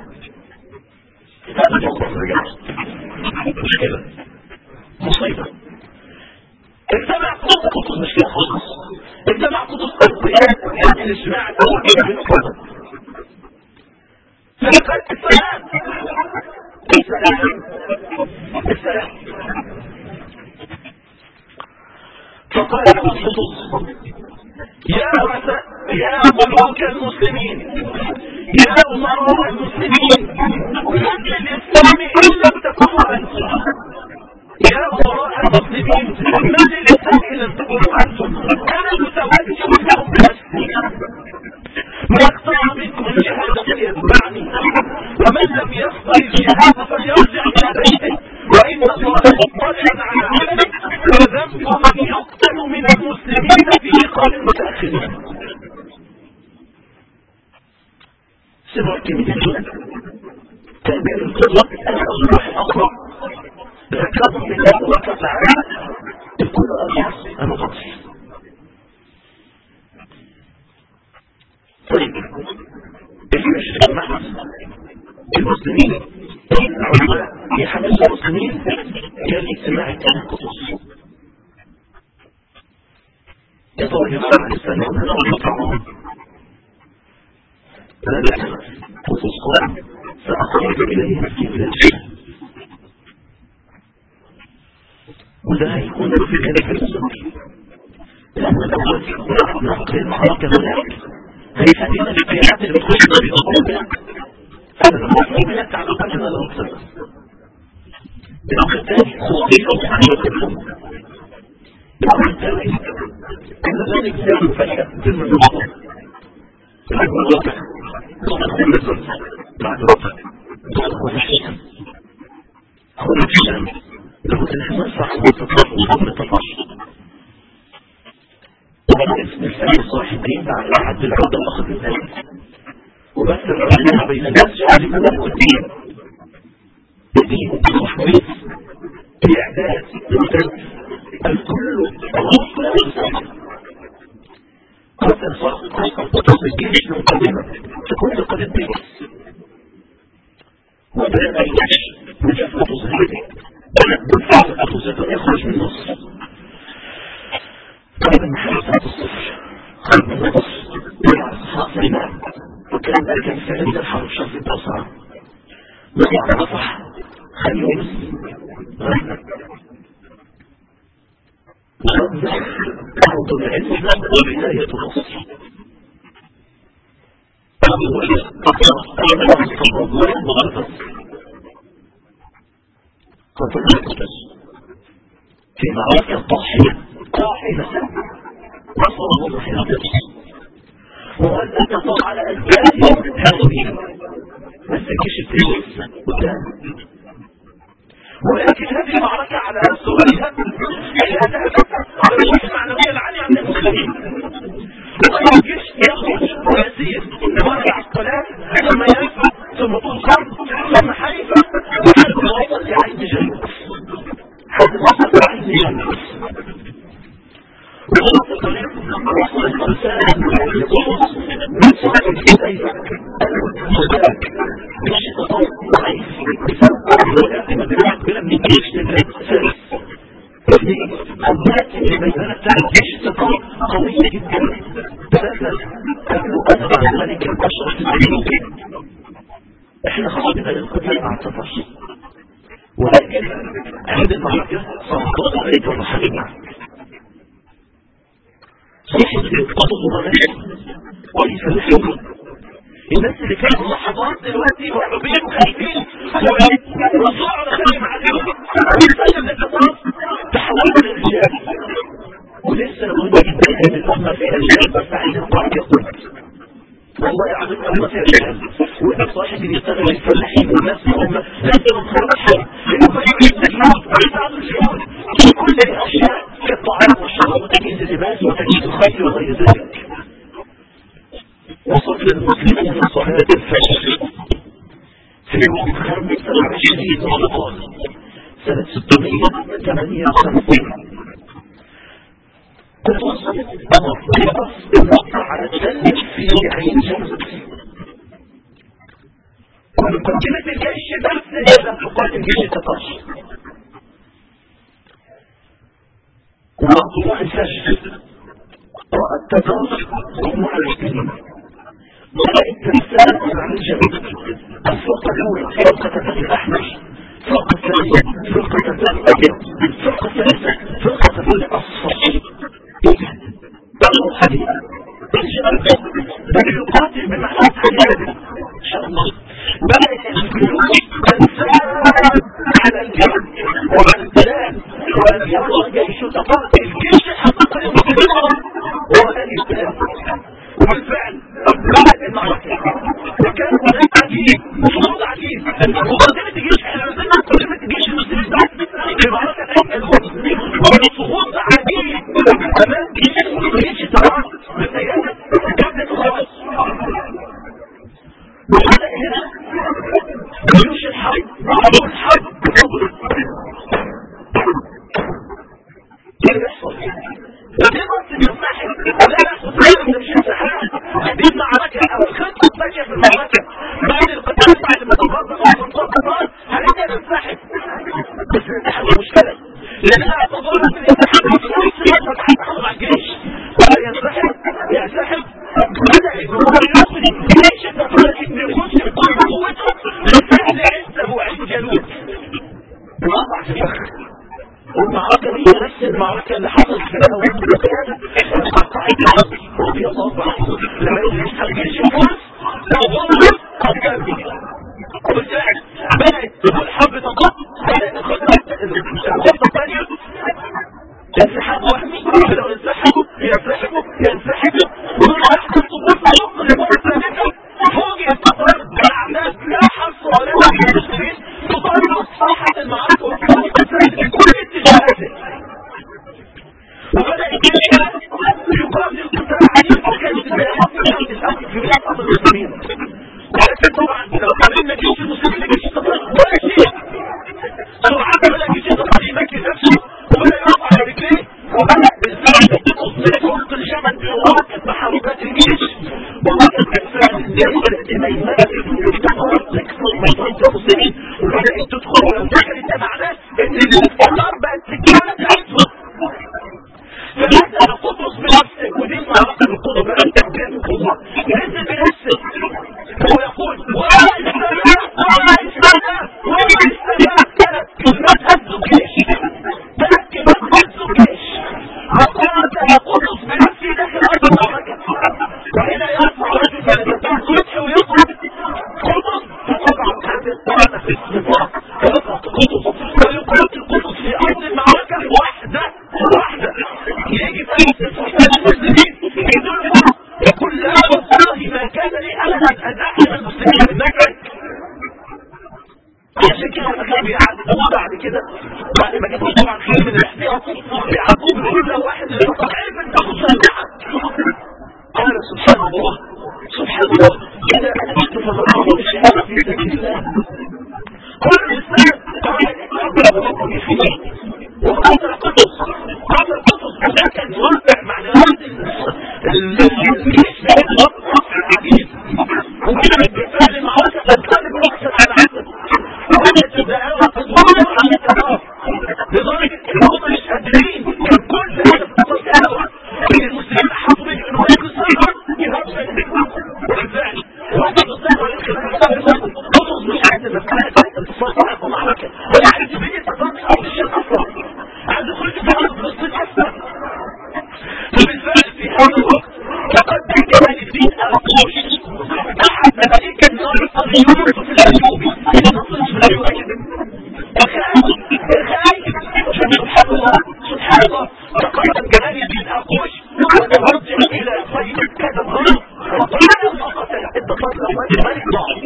هذا الموضوع يا جماعه مشكله مصيبه اجتمع قدس قدس مشكله خالص اجتمع قدس القيام يعني الاجتماع الاول كده بين القدس فقال السلام السلام السلام فقال له القدس يا يا ملوك المسلمين يا أمراء المسلمين من الإسلام إن لم تكونوا أنتم يا أمراء المسلمين من الإسلام إن لم تكونوا أنتم أنا متوجه لكم بنفسي ما اقترع منكم الجهاد فليتبعني ومن لم يقتر الجهاد فليرجع إلى بيته وإن الله مطلع على عمله وذنب من يقتل من المسلمين في قال متأخرين سمع كلمة تابع القدرة أنا أصبح أقرأ ذكرت بالله وكفى الكل أرجع أنا قصر طيب الجيش جمعت المسلمين العلماء في حدث المسلمين كان اجتماع الثاني قدس يطور يطلع السلام ويطلعون فلا قدس قال سأخرج إليه في بلاد وده هيكون في كلمة الصبر لأن الأول نقل المعركة هناك هيفادينا البيانات اللي بتخش في الأمور هذا المفهوم لا تعلق على الأكثر الأمر الثاني خصوصي عن الأمر الأمر الثاني أن ذلك سيكون فشل في المنظمة الأمر الواقع بعد الواقع هو الحشام هو الحشام له تلحظ صح والتطرف وضم التطرف وبعد اسم الفاتح صاحبين بعد حد العودة الأخذ الثالث وبس العلماء بين الناس يعلمون الدين الدين التحويض الإعداد الدرس الكل الغفل قتل صرف قتل الجيش مقدمة تكون قد الدرس وبدأ الجيش وجفة ظهره بالفعل أبو زيد يخرج من مصر قال من حرسة الصفر خرج من مصر إلى أصحاب الإمام وكان ذلك في عند الحرب شرف البصرة نضع نصح خليل غنى وغنى أرض العلم وبداية مصر أول أطلق أول أطلق وغرفة قتل القدس في معركة الضاحية قاحمة نصر الله في القدس وأنت على أنفاسهم هذه بس كشف الجثة قدام ولكن هذه المعركة على سوريا هي هدفت على الجيش المعنوية العالية عند المسلمين وكان الجيش يخرج ويسير ويرجع الصلاة ثم ينفع ثم تنصر ثم حيفا لحد ما وصل لعين جنوب حد وصل لعين جنوب وخلص الطريق وصلت رسالة لقدس من صلاة الحديثة خدك مش تطور ضعيف بسبب من الجيش للثالث اثنين أمات الميدان بتاع الجيش تطور قوية جدا ثلاثة قالوا أنا مع الملك البشر في الملوك احنا خرجنا للقتال مع التفاصيل ولكن هذه المعركة صارت عليك الرحمة صحيح القتل مباشر وليس الحكم الناس اللي كانوا لحظات دلوقتي مرعوبين وخايفين والرسول على خير عليهم ويسلم للقصاص تحولوا للرجال ولسه مهم جدا ان الامه فيها رجال بس عايزين قاعد يقول والله يعلم الامه فيها رجال وده صاحب يشتغل الفلاحين والناس هم لازم نخرجهم لانه يجب الجنود ويساعدوا الجنود في كل الاشياء كالطعام والشراب وتجهيز اللباس وتجهيز الخيل وغير ذلك وصل للمسلمين من صلاة الفجر في يوم خمس وعشرين رمضان سنة 658 قدس أمر قدس الوقع على الثلج في عين جنوب ومقدمة الجيش بس لازم تقاتل الجيش التطرش وطلوع الفجر والتطرش هم على الجنوب ورأيت رسالة عن الجنوب الفرقة الأولى فرقة الثاني الأحمر فرقة الثانية فرقة الثاني الأبيض فرقة الثالثة فرقة الثاني الأصفر بلغوا حديث الجنوب بل يقاتل بمعنى الحديث مقدمة الجيش احنا نزلنا مقدمة الجيش المسلمين بس في معركة عين جالوت والصهود عجيب تمام الجيش طبعا بالسيادة كابتن خلاص وبدأ هنا جيوش الحرب أبو الحرب ايه بيحصل؟ ليه بس بيصحي؟ لا لا خسارة مش انسحاب دي المعركة أو الخطة ماشية في المعركة بعد القتال بعد ما تفضل وتنقض القتال هنبدأ ننسحب بس ننسحب مشكلة لأن أنا أتظاهر من الانسحاب في نفس الوقت هتحصل مع الجيش ولا ينسحب ينسحب بدأ الجمهور المصري جيش التفرق إن يخش بكل قوته لفعل عزة وعين جالوت وقطع في فخر والمعركة دي نفس المعركة اللي حصلت في الأول بالقيادة قطعت الأرض رضي الله عنه لما يوجد الجيش الفرس وظلم قد كان وبالفعل بدأت الحرب تضغط بدأت الخطة الثانية انسحاب وهمي لو انسحبوا ينسحبوا ينسحبوا ودول واحدة الصفوف نص لمرة فوجئ القطار بأعداد لا حصر ولا من المسلمين تطالب صحة المعركة وتطالب في كل اتجاهاته وبدأ الجيش يقام للقتال عنيف وكانت البيعات في الأمر في بلاد أمر المسلمين ولكن طبعا لو قابلنا جيش المسلمين جيش التطار ولا شيء سرعان بدأ جيش التطار يمكن نفسه وبدأ يقف على رجليه وبدأ بالفعل يقص من عمق الجبل بواقع تحركات الجيش ووقت بالفعل الجيش الميمنة افتقرت تكسر ميطرة المسلمين وبدأت تدخل ولو دخلت ده معناه ان الافتقار بقت سكانة عزوة فنزل قطرس بنفسه ودي معركة القطر بقى التكبير القطر نزل بنفسه هو يقول ولا السلام ولا السلام ولا السلام كانت كلمات هز الجيش كانت كلمات هز الجيش وقالت انا قطرس بنفسي داخل ارض المعركة وهنا يرفع رجل فلتتبع فتح ويخرج قطرس فطبعا كانت الطعنة في السفاق فلقت قطرس ويقاتل قطرس في ارض المعركة واحدة واحدة يجي في المسلمين يدل يقول لا والله ما كان لي ابدا ان احلم المسلمين بالنكد عشان كده لما كان بيعدي هو بعد كده بعد ما جبت طبعا خير من الاحتياط بيعقوب بيقول له واحد اللي فقط عارف انت مصنعك قال سبحان الله سبحان الله كده انا كنت في الارض الشهاده في سبيل الله كل الاسلام قال ربنا ربنا فيه وقتل قطز قتل قطز وده كان واقع معنويات الجيش ده واقع عجيب وكده بالفعل المعركه تنقلب رأسا على عسل وبدأت الدعوة تتواصل على التناف لدرجة ان هم مش قادرين كان كل هدف قطز دعوة ان المسلمين حطوا بين انه ياكل السيطرة يهرب وبالفعل وقت السيطرة يدخل قطز مش عايز المسألة تتصل في المعركة ولا عايز يبين التفاصيل او الشيء اصلا عايز يخرج في نص الحسنة وبالفعل في هذا الوقت تقدم جمال الدين القوش احد مماليك النار الصهيوني في الايوبي الى نصر في الايوبي وكان خايف سبحان الله سبحان الله تقدم جمال الدين القوش وترجع الى سيد كذا الغرب وطلع الفقط التطلع الملك ضعف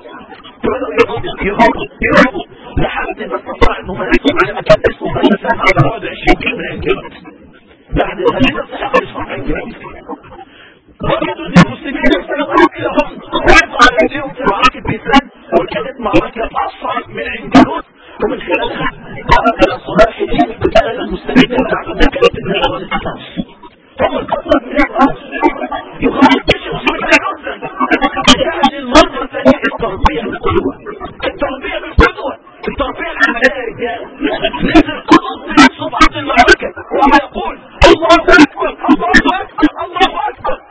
يهربوا يهربوا لحد ما استطاع انهم يحصلوا على مكان اسمه بين سنة على بعد 20 كيلو من الجبل بعد ذلك الصحابة يسمعوا عن الجبل وجدوا ان المسلمين يرسلوا لهم وقفوا على ايديهم في معركة بيسان وكانت معركة اصعب من عنجلوت ومن خلالها قال صلاح الدين قتال المسلمين بعد ذلك من اول القصص هم القصة من الأرض يقال الجيش المسلمين يعزل يعني المرة الثانية التربية بالقدوة التربية بالقدوة التربية العملية يا رجال نزل قصص